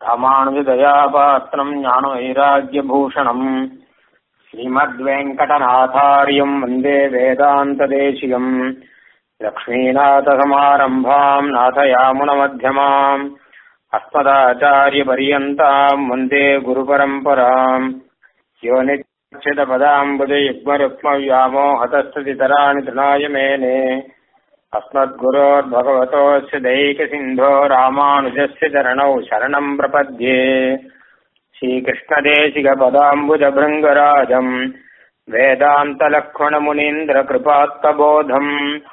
ராமானுஜதயாபாத்திரம் ஞானவைராக்கியபூஷணம் ஸ்ரீமத்வேங்கடநாதாரியம் வந்தே வேதாந்ததேசிகம் லக்ஷ்மீநாதசமாரம்பாம் நாதயாமுனமத்தியமாம் अस्मदाचार्यपर्यन्ताम् वन्दे गुरुपरम्पराम् यो नित्यपदाम्बुजयुग्मरुक्मव्यामोहतस्ततितराणि तृणाय मेने अस्मद्गुरोर्भगवतोऽस्य दैकसिन्धो रामानुजस्य चरणौ शरणम् प्रपद्ये श्रीकृष्णदेशिकपदाम्बुजभृङ्गराजम् वेदान्तलक्ष्मणमुनीन्द्रकृपात्तबोधम्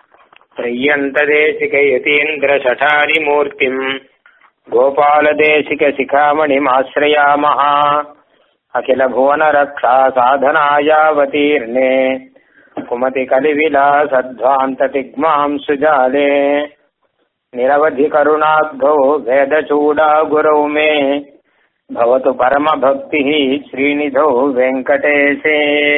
त्रय्यन्तदेशिकयतीन्द्रशठारिमूर्तिम् गोपालदेशिकशिखामणिमाश्रयामः अखिलभुवनरक्षा साधनायावतीर्णे कुमतिकलिविलासध्वान्ततिग्माम् सुजाले निरवधिकरुणाब्धौ वेदचूडा गुरौ मे भवतु परमभक्तिः श्रीनिधौ वेङ्कटेशे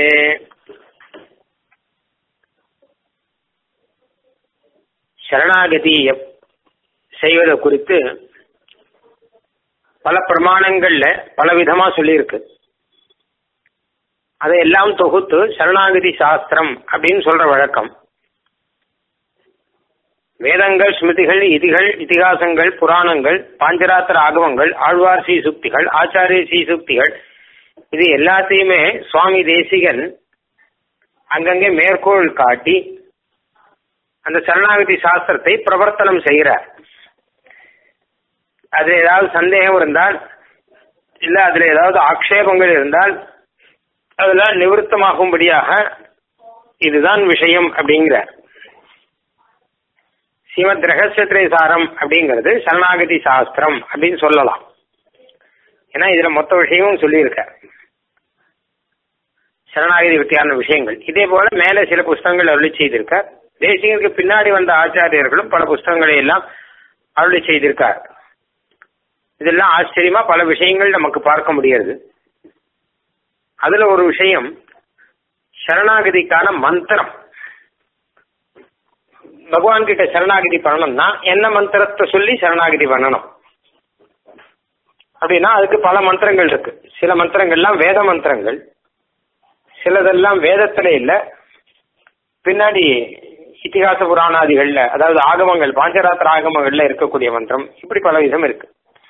சரணாகதி செய்வது குறித்து பல பிரமாணங்கள்ல பல விதமா சொல்லியிருக்கு அதையெல்லாம் தொகுத்து சரணாகதி சாஸ்திரம் அப்படின்னு சொல்ற வழக்கம் வேதங்கள் ஸ்மிருதிகள் இதிகள் இதிகாசங்கள் புராணங்கள் பாஞ்சராத்திர ஆகமங்கள் ஆழ்வார் சீசுக்திகள் ஆச்சாரிய சீசுக்திகள் இது எல்லாத்தையுமே சுவாமி தேசிகன் அங்கங்கே மேற்கோள் காட்டி அந்த சரணாகதி சாஸ்திரத்தை பிரவர்த்தனம் செய்கிறார் அது ஏதாவது சந்தேகம் இருந்தால் இல்ல அதுல ஏதாவது ஆக்ஷேபங்கள் இருந்தால் அதெல்லாம் நிவர்த்தமாகும்படியாக இதுதான் விஷயம் அப்படிங்கிறார் ஸ்ரீமத் ரகசியத்திரை சாரம் அப்படிங்கிறது சரணாகதி சாஸ்திரம் அப்படின்னு சொல்லலாம் ஏன்னா இதுல மொத்த விஷயமும் சொல்லியிருக்கார் சரணாகதி பற்றியான விஷயங்கள் இதே போல மேல சில புஸ்தகங்கள் அருளி செய்திருக்கார் தேசிகருக்கு பின்னாடி வந்த ஆச்சாரியர்களும் பல புஸ்தகங்களை எல்லாம் அருளி செய்திருக்கார் இதெல்லாம் ஆச்சரியமா பல விஷயங்கள் நமக்கு பார்க்க முடியாது அதுல ஒரு விஷயம் சரணாகதிக்கான மந்திரம் பகவான் கிட்ட சரணாகதி பண்ணணும்னா என்ன மந்திரத்தை சொல்லி சரணாகதி பண்ணணும் அப்படின்னா அதுக்கு பல மந்திரங்கள் இருக்கு சில மந்திரங்கள்லாம் வேத மந்திரங்கள் சிலதெல்லாம் வேதத்துல இல்ல பின்னாடி இத்திகாச புராணாதிகள்ல அதாவது ஆகமங்கள் பாஞ்சராத்திர ஆகமங்கள்ல இருக்கக்கூடிய மந்திரம் இப்படி பல விதம் இருக்கு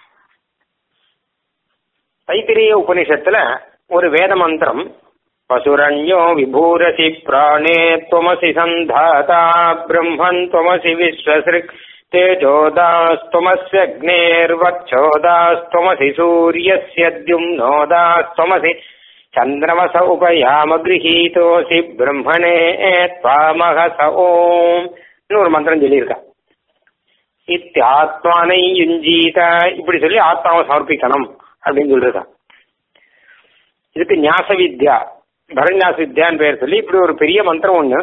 தைத்திரிய உபனிஷத்துல ஒரு வேத மந்திரம் பசுரண்யோ விபூரசி பிராணே துவமசி சந்தாதா பிரம்மன் துவமசி விஸ்வசிருக் तेजोदास्त्वमस्यग्नेर्वक्षोदास्त्वमसि सूर्यस्य द्युम्नोदास्त्वमसि चन्द्रमस उपयाम गृहीतोऽसि பிரம்மணே त्वामहस ஓம் ஒரு மந்திரம் சொல்லியிருக்கா இத்தியாத்மானை யுஞ்சீத இப்படி சொல்லி ஆத்மாவை சமர்ப்பிக்கணும் அப்படின்னு சொல்லிருக்கா இதுக்கு ஞாச வித்யா பரஞாச வித்யான்னு பேர் சொல்லி இப்படி ஒரு பெரிய மந்திரம் ஒண்ணு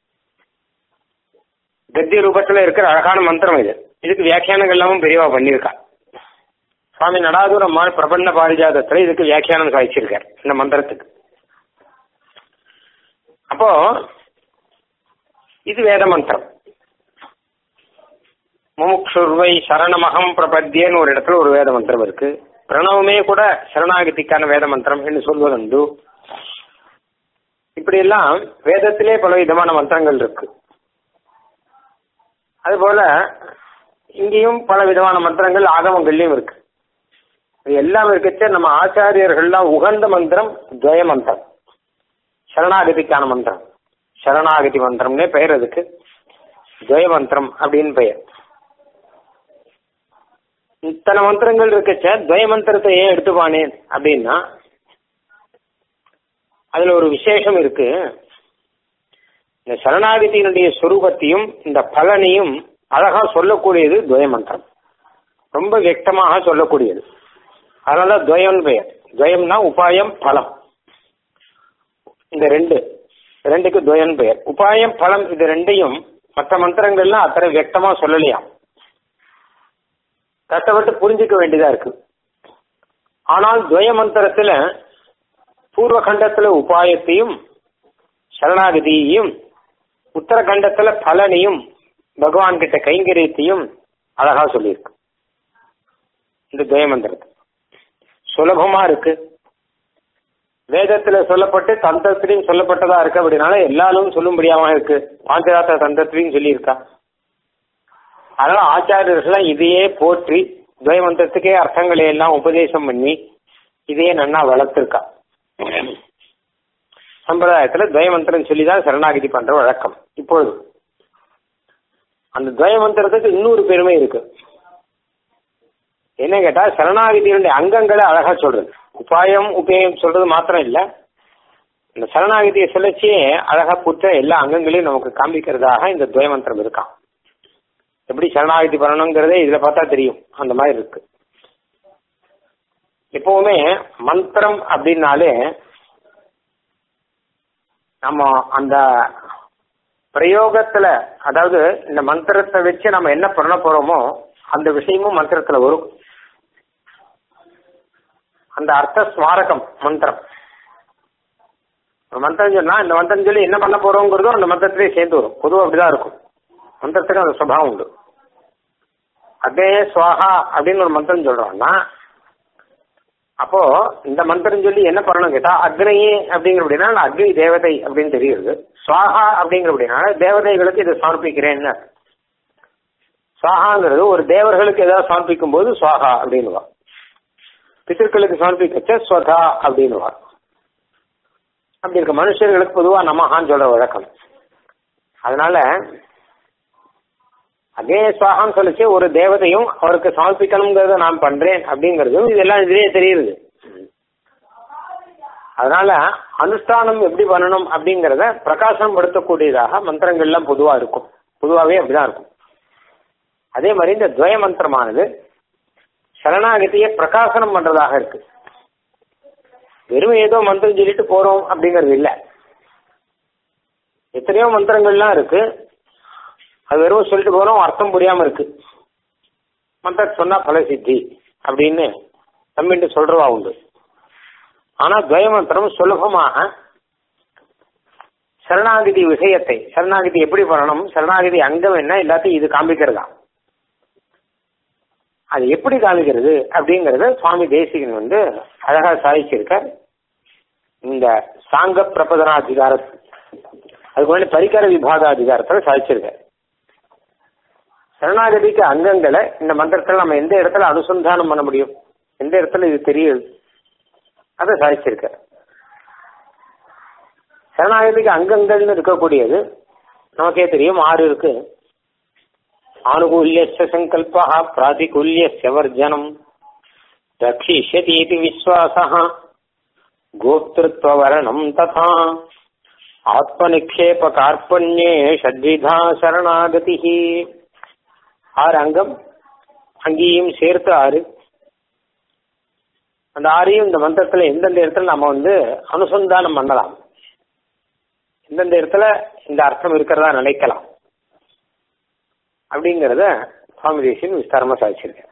கத்திய ரூபத்துல இருக்கிற அழகான மந்திரம் இது இதுக்கு வியாக்கியானங்கள் எல்லாமும் பெரியவா பண்ணியிருக்கா சுவாமி நடாதுரம்மாள் பிரபண்ண பாரிஜாதத்துல இதுக்கு வியாக்கியானம் சாதிச்சிருக்கார் இந்த மந்திரத்துக்கு அப்போ இது வேத மந்திரம் முமுக்ஷுர்வை சரணமகம் பிரபத்தியன்னு ஒரு இடத்துல ஒரு வேத மந்திரம் இருக்கு பிரணவமே கூட சரணாகதிக்கான வேத மந்திரம் என்று சொல்வதுண்டு இப்படி எல்லாம் வேதத்திலே பல விதமான மந்திரங்கள் இருக்கு அதுபோல இங்கேயும் பல விதமான மந்திரங்கள் ஆகமங்கள்லயும் இருக்கு இது எல்லாம் இருக்கச்ச நம்ம ஆச்சாரியர்கள்லாம் உகந்த மந்திரம் துவய மந்திரம் சரணாகதிக்கான மந்திரம் சரணாகதி மந்திரம்னே பெயர் அதுக்கு துவய மந்திரம் அப்படின்னு பெயர் இத்தனை மந்திரங்கள் இருக்கச்ச துவய மந்திரத்தை ஏன் எடுத்துப்பானேன் அப்படின்னா அதுல ஒரு விசேஷம் இருக்கு இந்த சரணாகதியினுடைய சொரூபத்தையும் இந்த பலனையும் அழகா சொல்லக்கூடியது துவய மந்திரம் ரொம்ப வியக்தமாக சொல்லக்கூடியது அதனால துவயம் பெயர் துவயம்னா உபாயம் பலம் இந்த ரெண்டு ரெண்டுக்கு துவயன் பெயர் உபாயம் பலம் இது ரெண்டையும் மற்ற மந்திரங்கள்லாம் அத்தனை வியக்தமா சொல்லலையாம் கஷ்டப்பட்டு புரிஞ்சுக்க வேண்டியதா இருக்கு ஆனால் துவய மந்திரத்துல பூர்வ கண்டத்துல உபாயத்தையும் சரணாகதியையும் உத்தரகண்டத்துல பலனையும் பகவான் கிட்ட கைங்கரியத்தையும் அழகா சொல்லியிருக்கு இந்த துவய மந்திரத்தை சுலபமா இருக்கு வேதத்துல சொல்லப்பட்டு தந்தத்திலையும் சொல்லப்பட்டதா இருக்கு அப்படின்னால எல்லாரும் சொல்லும்படியாம இருக்கு பாஞ்சராத்திர தந்தத்திலையும் சொல்லியிருக்கா அதனால ஆச்சாரியர்கள் இதையே போற்றி துவயமந்திரத்துக்கே அர்த்தங்களை எல்லாம் உபதேசம் பண்ணி இதையே நன்னா வளர்த்திருக்கா சம்பிரதாயத்துல துவயமந்திரம் சொல்லிதான் சரணாகிதி பண்ற வழக்கம் இப்பொழுது அந்த துவயமந்திரத்துக்கு இன்னொரு பெருமை இருக்கு என்ன கேட்டா சரணாகிதியினுடைய அங்கங்களை அழகா சொல்றது உபாயம் உபயம் சொல்றது மாத்திரம் இல்ல இந்த சரணாகிதியை சொல்லச்சே அழகா புத்த எல்லா அங்கங்களையும் நமக்கு காண்பிக்கிறதாக இந்த துவயமந்திரம் இருக்கான் எப்படி சரணாகிதி பண்ணணுங்கிறதே இதுல பார்த்தா தெரியும் அந்த மாதிரி இருக்கு எப்பவுமே மந்திரம் அப்படின்னாலே நம்ம அந்த பிரயோகத்துல அதாவது இந்த மந்திரத்தை வச்சு நம்ம என்ன பண்ண போறோமோ அந்த விஷயமும் மந்திரத்துல வரும் அந்த அர்த்த ஸ்மாரகம் மந்திரம் ஒரு மந்திரம் சொன்னா இந்த மந்திரம் சொல்லி என்ன பண்ண போறோங்கிறதும் அந்த மந்திரத்திலே சேர்ந்து வரும் பொதுவாக அப்படிதான் இருக்கும் மந்திரத்துக்கு அந்த சுபாவம் உண்டு அதே சுவாகா அப்படின்னு ஒரு மந்திரம் சொல்றோம்னா அப்போ இந்த மந்திரம் சொல்லி என்ன பண்ணணும் கேட்டா அக்னியே அப்படிங்கிற அப்படின்னா அக்னி தேவதை அப்படின்னு தெரியுது சுவாகா அப்படிங்கிற அப்படின்னா தேவதைகளுக்கு இதை சமர்ப்பிக்கிறேன்னு சுவாகாங்கிறது ஒரு தேவர்களுக்கு ஏதாவது சமர்ப்பிக்கும் போது சுவாகா அப்படின்னுவா பித்தர்களுக்கு சமர்ப்பிக்கச்ச ஸ்வதா அப்படின்னுவா அப்படி இருக்க மனுஷர்களுக்கு பொதுவா நமஹான்னு சொல்ற வழக்கம் அதனால அதே சுவாகம் சொல்லிச்சு ஒரு தேவதையும் அவருக்கு சமர்ப்பிக்கணுங்கிறத நான் பண்றேன் அப்படிங்கிறதும் இதெல்லாம் இதுலயே தெரியுது அதனால அனுஷ்டானம் எப்படி பண்ணணும் அப்படிங்கிறத பிரகாசம் படுத்தக்கூடியதாக மந்திரங்கள்லாம் பொதுவா இருக்கும் பொதுவாகவே அப்படிதான் இருக்கும் அதே மாதிரி இந்த துவய மந்திரமானது சரணாகதியை பிரகாசனம் பண்றதாக இருக்கு வெறும் ஏதோ மந்திரம் சொல்லிட்டு போறோம் அப்படிங்கிறது இல்லை எத்தனையோ மந்திரங்கள்லாம் இருக்கு அது வெறும் சொல்லிட்டு போறோம் அர்த்தம் புரியாம இருக்கு மந்திரம் சொன்னா பல சித்தி அப்படின்னு தம்பிட்டு சொல்றவா உண்டு ஆனா துவய மந்திரம் சுலபமாக சரணாகதி விஷயத்தை சரணாகதி எப்படி பண்ணணும் சரணாகதி அங்கம் என்ன எல்லாத்தையும் இது காண்பிக்கிறதா அது எப்படி காமிக்கிறது அப்படிங்கறத சுவாமி தேசிகன் வந்து அழகா சாதிச்சிருக்கார் இந்த சாங்க பிரபதனாதிகார அதுக்கு முன்னாடி பரிகார விபாக அதிகாரத்தில் சாதிச்சிருக்கார் சரணாகதிக்கு அங்கங்களை இந்த மந்திரத்தில் நம்ம எந்த இடத்துல அனுசந்தானம் பண்ண முடியும் எந்த இடத்துல இது தெரியுது அதை சாதிச்சிருக்கார் சரணாகதிக்கு அங்கங்கள்னு இருக்கக்கூடியது நமக்கே தெரியும் ஆறு இருக்கு ஆனுகூல்யஸ்ய சங்கல்பா பிராதிகூல்யஸ்ய வர்ஜனம் ரட்சிஷ்யதீதி விஸ்வாசः கோப்திருத்வவரணம் ததா ஆத்மநிக்ஷேப கார்பண்யே ஷட்விதா சரணாகதி ஆறு அங்கம் அங்கேயும் சேர்த்து ஆறு அந்த ஆறையும் இந்த மந்திரத்துல எந்தெந்த இடத்துல நம்ம வந்து அனுசந்தானம் பண்ணலாம் எந்தெந்த இடத்துல இந்த அர்த்தம் இருக்கிறதா நினைக்கலாம் அப்படிங்கிறத சுவாமி தேசியன் விஸ்தாரமா சாதிச்சிருக்கேன்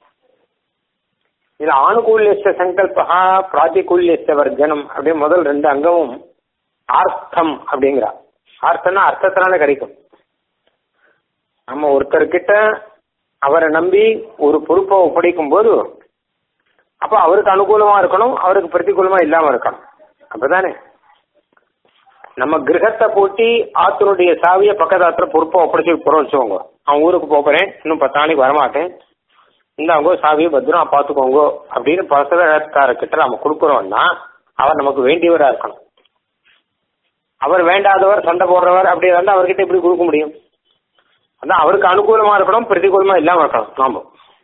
இதுல ஆணுகூல்யஸ்த சங்கல்பா பிராதிகூல்யஸ்த வர்ஜனம் அப்படின்னு முதல் ரெண்டு அங்கமும் ஆர்த்தம் அப்படிங்கிறா ஆர்த்தம்னா அர்த்தத்தினால கிடைக்கும் நம்ம ஒருத்தர்கிட்ட அவரை நம்பி ஒரு பொறுப்பை ஒப்படைக்கும் போது அப்ப அவருக்கு அனுகூலமா இருக்கணும் அவருக்கு பிரதிகூலமா இல்லாம இருக்கணும் அப்பதானே நம்ம கிரகத்தை பூட்டி ஆத்தனுடைய சாவிய பக்கத்தாத்துல பொறுப்பை ஒப்படைச்சு போறோம் வச்சுக்கோங்க அவன் ஊருக்கு போறேன் இன்னும் பத்து நாளைக்கு வரமாட்டேன் இந்தாங்கோ சாவியை பத்திரம் பார்த்துக்கோங்க அப்படின்னு பசகாரக்கிட்ட நம்ம கொடுக்குறோம்னா அவர் நமக்கு வேண்டியவரா இருக்கணும் அவர் வேண்டாதவர் சண்டை போடுறவர் அப்படி இருந்தா அவர்கிட்ட எப்படி கொடுக்க முடியும் அதான் அவருக்கு அனுகூலமா இருக்கணும் பிரதிகூலமா இல்லாம இருக்கணும் நாம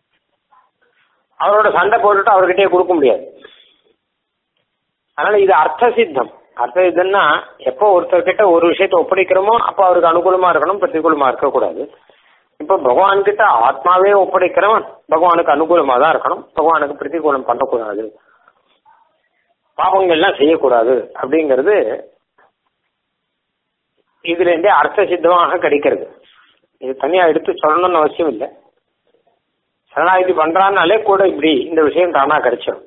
அவரோட சண்டை போட்டுட்டு அவர்கிட்டயே கொடுக்க முடியாது அதனால இது அர்த்த சித்தம் அர்த்த சித்தம்னா எப்போ ஒருத்தர்கிட்ட ஒரு விஷயத்தை ஒப்படைக்கிறோமோ அப்போ அவருக்கு அனுகூலமா இருக்கணும் பிரதிகூலமா இருக்கக்கூடாது இப்போ பகவான் கிட்ட ஆத்மாவே ஒப்படைக்கிறவன் பகவானுக்கு அனுகூலமா தான் இருக்கணும் பகவானுக்கு பிரதிகூலம் பண்ணக்கூடாது பாவங்கள்லாம் செய்யக்கூடாது அப்படிங்கிறது இதுல இருந்தே அர்த்த சித்தமாக கிடைக்கிறது இது தனியா எடுத்து சொல்லணும்னு அவசியம் இல்லை சரணாகிதி பண்றான்னாலே கூட இப்படி இந்த விஷயம் தானா கிடைச்சிடும்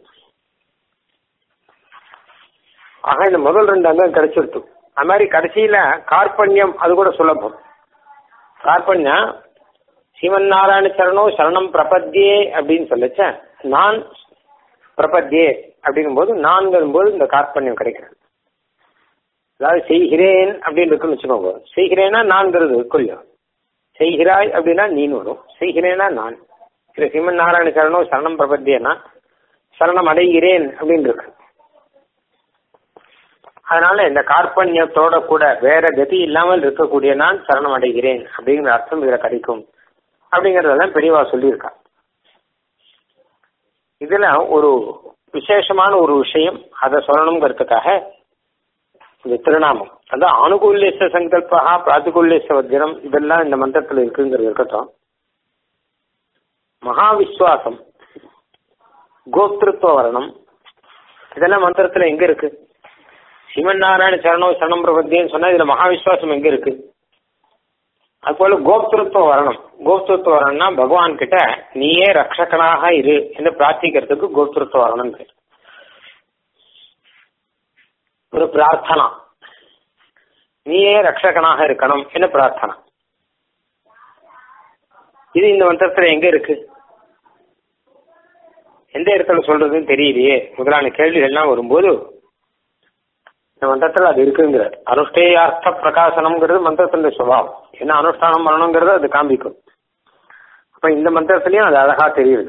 ஆக இந்த முதல் ரெண்டு அங்கம் கிடைச்சிருத்து அது மாதிரி கடைசியில கார்பண்யம் அது கூட சுலபம் கார்பண்யம் சிவன் நாராயண சரணோ சரணம் பிரபத்தியே அப்படின்னு சொல்லச்ச நான் பிரபத்தியே அப்படிங்கும்போது நான்கும் போது இந்த கார்பண்யம் கிடைக்கிறது அதாவது செய்கிறேன் அப்படின்னு இருக்குன்னு வச்சுக்கோங்க செய்கிறேன்னா நான்கிறது கொல்லும் செய்கிறாய் அப்படின்னா நீன்னு வரும் செய்கிறேன்னா நான் திரு சிம்மன் நாராயண சரணம் சரணம் பிரபத்தியன்னா சரணம் அடைகிறேன் அப்படின்னு இருக்கு அதனால இந்த கார்பண்யத்தோட கூட வேற கதி இல்லாமல் இருக்கக்கூடிய நான் சரணம் அடைகிறேன் அப்படிங்கிற அர்த்தம் இதுல கிடைக்கும் அப்படிங்கறதெல்லாம் பெரியவா சொல்லியிருக்கா இதுல ஒரு விசேஷமான ஒரு விஷயம் அதை சொல்லணுங்கிறதுக்காக இந்த திருநாமம் அதான் அனுகூல்யச சங்கல்பா பிராத்திகூல்யச வஜ்ரம் இதெல்லாம் இந்த மந்திரத்துல இருக்குங்கிறது இருக்கட்டும் மகாவிஸ்வாசம் கோப்திருத்துவ வரணம் இதெல்லாம் மந்திரத்துல எங்க இருக்கு சிவன் நாராயண சரணம் சரணம் பிரபத்தின்னு சொன்னா இதுல மகாவிஸ்வாசம் எங்க இருக்கு அது போல கோப்திருத்துவ வரணும் கோப்திருத்துவ வரணும்னா பகவான் கிட்ட நீயே ரக்ஷகனாக இரு என்று பிரார்த்திக்கிறதுக்கு கோப்திருத்துவ வரணும் பேர் ஒரு பிரார்த்தனா நீயே ரக்ஷகனாக இருக்கணும் என்ன பிரார்த்தனா இது இந்த மந்திரத்துல எங்க இருக்கு எந்த இடத்துல சொல்றதுன்னு தெரியலையே முதலான கேள்விகள்லாம் வரும்போது இந்த மந்திரத்துல அது இருக்குங்கிற அனுஷ்டேயார்த்த பிரகாசனம்ங்கிறது மந்திரத்தினுடைய சுபாவம் என்ன அனுஷ்டானம் பண்ணணுங்கிறது அது காண்பிக்கும் அப்ப இந்த மந்திரத்திலயும் அது அழகா தெரியுது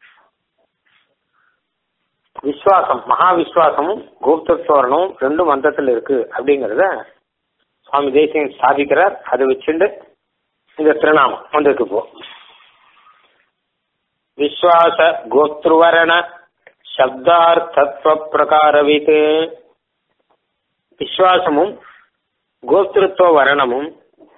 விஸ்வாசம் மகா விஸ்வாசமும் கோப்தத்துவரனும் ரெண்டும் மந்திரத்தில் இருக்கு அப்படிங்கறத சுவாமி தேசியம் ஸ்தாபிக்கிறார் அதை வச்சுண்டு இந்த திருநாமம் வந்திருக்கு போ விஸ்வாச கோத்ருவரண சப்தார்த்தத்வ பிரகாரவித் விஸ்வாசமும் கோத்திருத்துவ வரணமும்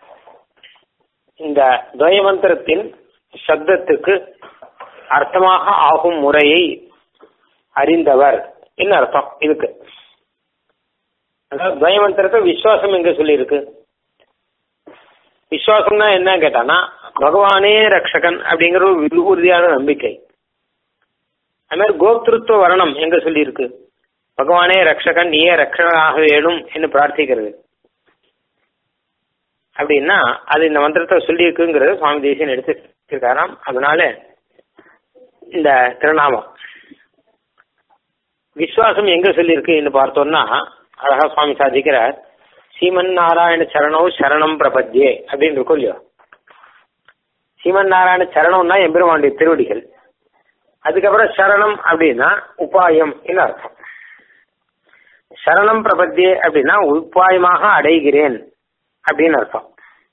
இந்த துவயமந்திரத்தின் சப்தத்துக்கு அர்த்தமாக ஆகும் முறையை அறிந்தவர் என்ன அர்த்தம் இதுக்கு அதாவது துவயமந்திரத்தை விஸ்வாசம் எங்க சொல்லியிருக்கு விஸ்வாசம்னா என்ன கேட்டானா பகவானே ரக்ஷகன் அப்படிங்கிற ஒரு உறுதியான நம்பிக்கை அது மாதிரி கோப்திருத்துவ வரணம் எங்க சொல்லியிருக்கு பகவானே ரக்ஷகன் நீயே ரக்ஷகனாக வேணும் என்று பிரார்த்திக்கிறது அப்படின்னா அது இந்த மந்திரத்தை சொல்லியிருக்குங்கிறது சுவாமி தேசியன் எடுத்துருக்காராம் அதனால இந்த திருநாமம் விஸ்வாசம் எங்க சொல்லியிருக்குன்னு பார்த்தோம்னா அழகா சுவாமி சாதிக்கிறார் சீமன் நாராயண சரணோ சரணம் பிரபத்யே அப்படின்னு இருக்கும் இல்லையோ சீமன் நாராயண சரணம்னா எம்பெருமானுடைய திருவடிகள் அதுக்கப்புறம் சரணம் அப்படின்னா உபாயம் அர்த்தம் சரணம் பிரபத்தியே அப்படின்னா உபாயமாக அடைகிறேன் அப்படின்னு அர்த்தம்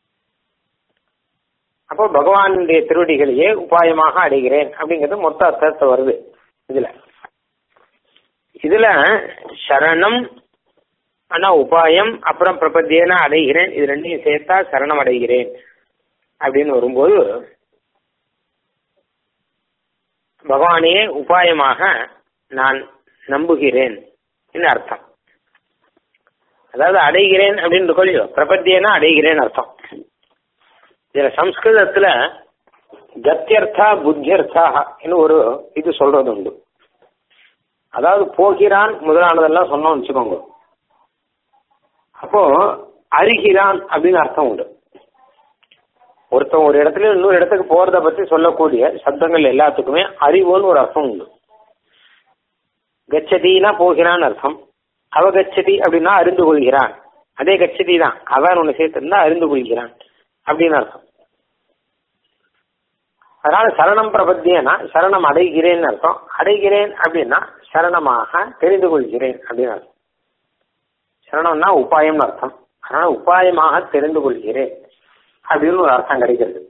அப்போ பகவானுடைய திருவடிகளையே உபாயமாக அடைகிறேன் அப்படிங்கிறது மொத்த அர்த்தத்தை வருது இதுல இதுல சரணம் ஆனா உபாயம் அப்புறம் பிரபத்தியனா அடைகிறேன் இது ரெண்டையும் சேர்த்தா சரணம் அடைகிறேன் அப்படின்னு வரும்போது பகவானையே உபாயமாக நான் நம்புகிறேன் அர்த்தம் அதாவது அடைகிறேன் அப்படின்னு கொள்ளியோ பிரபத்தியனா அடைகிறேன் அர்த்தம் இதுல சம்ஸ்கிருதத்துல கத்தியர்த்தா புத்தியர்த்தா ஒரு இது சொல்றது உண்டு அதாவது போகிறான் முதலானதெல்லாம் சொன்னோம்னு வச்சுக்கோங்க அப்போ அறிகிறான் அப்படின்னு அர்த்தம் உண்டு ஒருத்தன் ஒரு இடத்துல இன்னொரு இடத்துக்கு போறத பத்தி சொல்லக்கூடிய சப்தங்கள் எல்லாத்துக்குமே அறிவுன்னு ஒரு அர்த்தம் உண்டு கச்சதினா போகிறான் அர்த்தம் அவகச்சதி அப்படின்னா அறிந்து கொள்கிறான் அதே கச்சதி தான் அவன் ஒண்ணு சேர்த்திருந்தா அறிந்து கொள்கிறான் அப்படின்னு அர்த்தம் அதனால சரணம் பிரபத்தியனா சரணம் அடைகிறேன் அர்த்தம் அடைகிறேன் அப்படின்னா சரணமாக தெரிந்து கொள்கிறேன் அப்படின்னு அர்த்தம் சரணம்னா உபாயம்னு அர்த்தம் அதனால உபாயமாக தெரிந்து கொள்கிறேன் அப்படின்னு ஒரு அர்த்தம் கிடைக்கிறது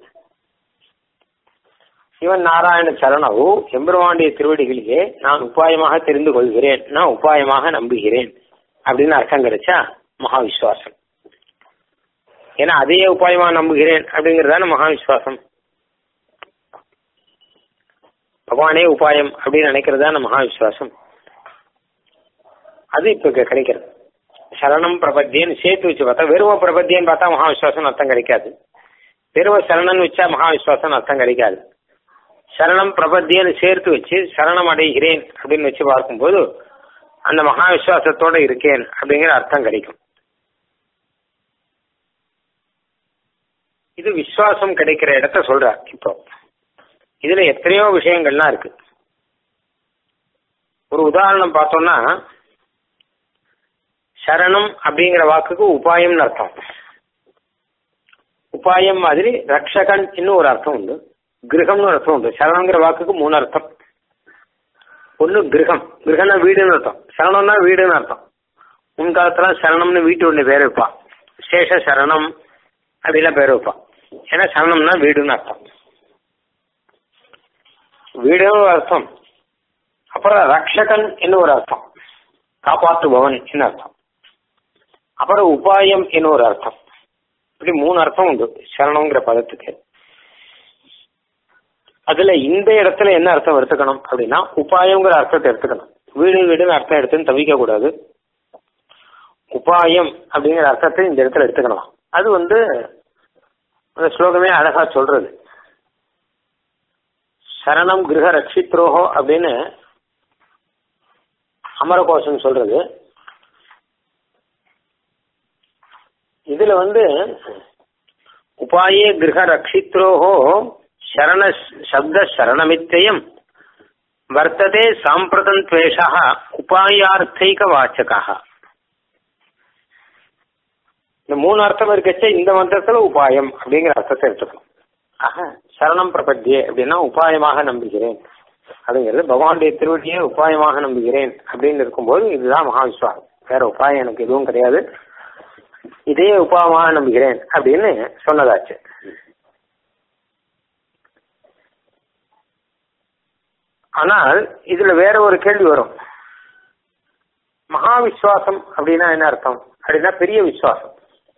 சிவன் நாராயண சரணவு எம்பெருமாண்டிய திருவடிகளிலே நான் உபாயமாக தெரிந்து கொள்கிறேன் நான் உபாயமாக நம்புகிறேன் அப்படின்னு அர்த்தம் கிடைச்சா மகா விசுவாசம் ஏன்னா அதையே உபாயமா நம்புகிறேன் அப்படிங்கறதான மகா விசுவாசம் பகவானே உபாயம் அப்படின்னு நினைக்கிறதான மகா விசுவாசம் அது இப்ப கிடைக்கிறது சரணம் பிரபத்தியன்னு சேர்த்து வச்சு பார்த்தா வெறும பிரபத்தியன்னு பார்த்தா மகா விசுவாசம் அர்த்தம் கிடைக்காது வெறும சரணன் வச்சா மகா விசுவாசம் அர்த்தம் கிடைக்காது சரணம் பிரபத்தியன்னு சேர்த்து வச்சு சரணம் அடைகிறேன் அப்படின்னு வச்சு பார்க்கும்போது அந்த மகா விசுவாசத்தோட இருக்கேன் அப்படிங்கிற அர்த்தம் கிடைக்கும் இது விசுவாசம் கிடைக்கிற இடத்த சொல்றார் இப்போ இதுல எத்தனையோ விஷயங்கள்லாம் இருக்கு ஒரு உதாரணம் பார்த்தோம்னா சரணம் அப்படிங்கிற வாக்குக்கு உபாயம்னு அர்த்தம் உபாயம் மாதிரி ரக்ஷகன் இன்னும் ஒரு அர்த்தம் உண்டு கிரகம்னு ஒரு அர்த்தம் உண்டு சரணங்கிற வாக்குக்கு மூணு அர்த்தம் ஒன்று கிரகம் கிரகம்னா வீடுன்னு அர்த்தம் சரணம்னா வீடுன்னு அர்த்தம் முன்காலத்துல சரணம்னு வீட்டு ஒன்று பேர் வைப்பான் சேஷ சரணம் அப்படிலாம் பேர் வைப்பான் ஏன்னா சரணம்னா வீடுன்னு அர்த்தம் வீடுன்னு ஒரு அர்த்தம் அப்புறம் ரக்ஷகன் என்ன ஒரு அர்த்தம் காப்பாற்றுபவன் என்ன அர்த்தம் அப்புறம் உபாயம் என்ன ஒரு அர்த்தம் இப்படி மூணு அர்த்தம் உண்டு சரணங்கிற பதத்துக்கு அதுல இந்த இடத்துல என்ன அர்த்தம் எடுத்துக்கணும் அப்படின்னா உபாயங்கிற அர்த்தத்தை எடுத்துக்கணும் வீடு வீடுன்னு அர்த்தம் எடுத்துன்னு தவிக்க கூடாது உபாயம் அப்படிங்கிற அர்த்தத்தை இந்த இடத்துல எடுத்துக்கணும் அது வந்து அந்த ஸ்லோகமே அழகா சொல்றது சரணம் கிரக ரட்சித்ரோஹோ அப்படின்னு அமரகோஷம் சொல்றது இதுல வந்து உபாயே கிரக ரட்சித்ரோஹோ சரண சப்த சரணமித்தயம் வர்த்ததே சாம்பிரதம் துவேஷா உபாயார்த்தைக வாச்சகா இந்த மூணு அர்த்தம் இருக்கச்ச இந்த மந்திரத்துல உபாயம் அப்படிங்கிற அர்த்தத்தை எடுத்துக்கணும் ஆக சரணம் பிரபத்தியே அப்படின்னா உபாயமாக நம்புகிறேன் அப்படிங்கிறது பகவானுடைய திருவடியை உபாயமாக நம்புகிறேன் அப்படின்னு இருக்கும்போது இதுதான் மகாவிஸ்வாசம் வேற உபாயம் எனக்கு எதுவும் கிடையாது இதே உபாயமாக நம்புகிறேன் அப்படின்னு சொன்னதாச்சு ஆனால் இதுல வேற ஒரு கேள்வி வரும் மகா விஸ்வாசம் அப்படின்னா என்ன அர்த்தம் அப்படின்னா பெரிய விசுவாசம்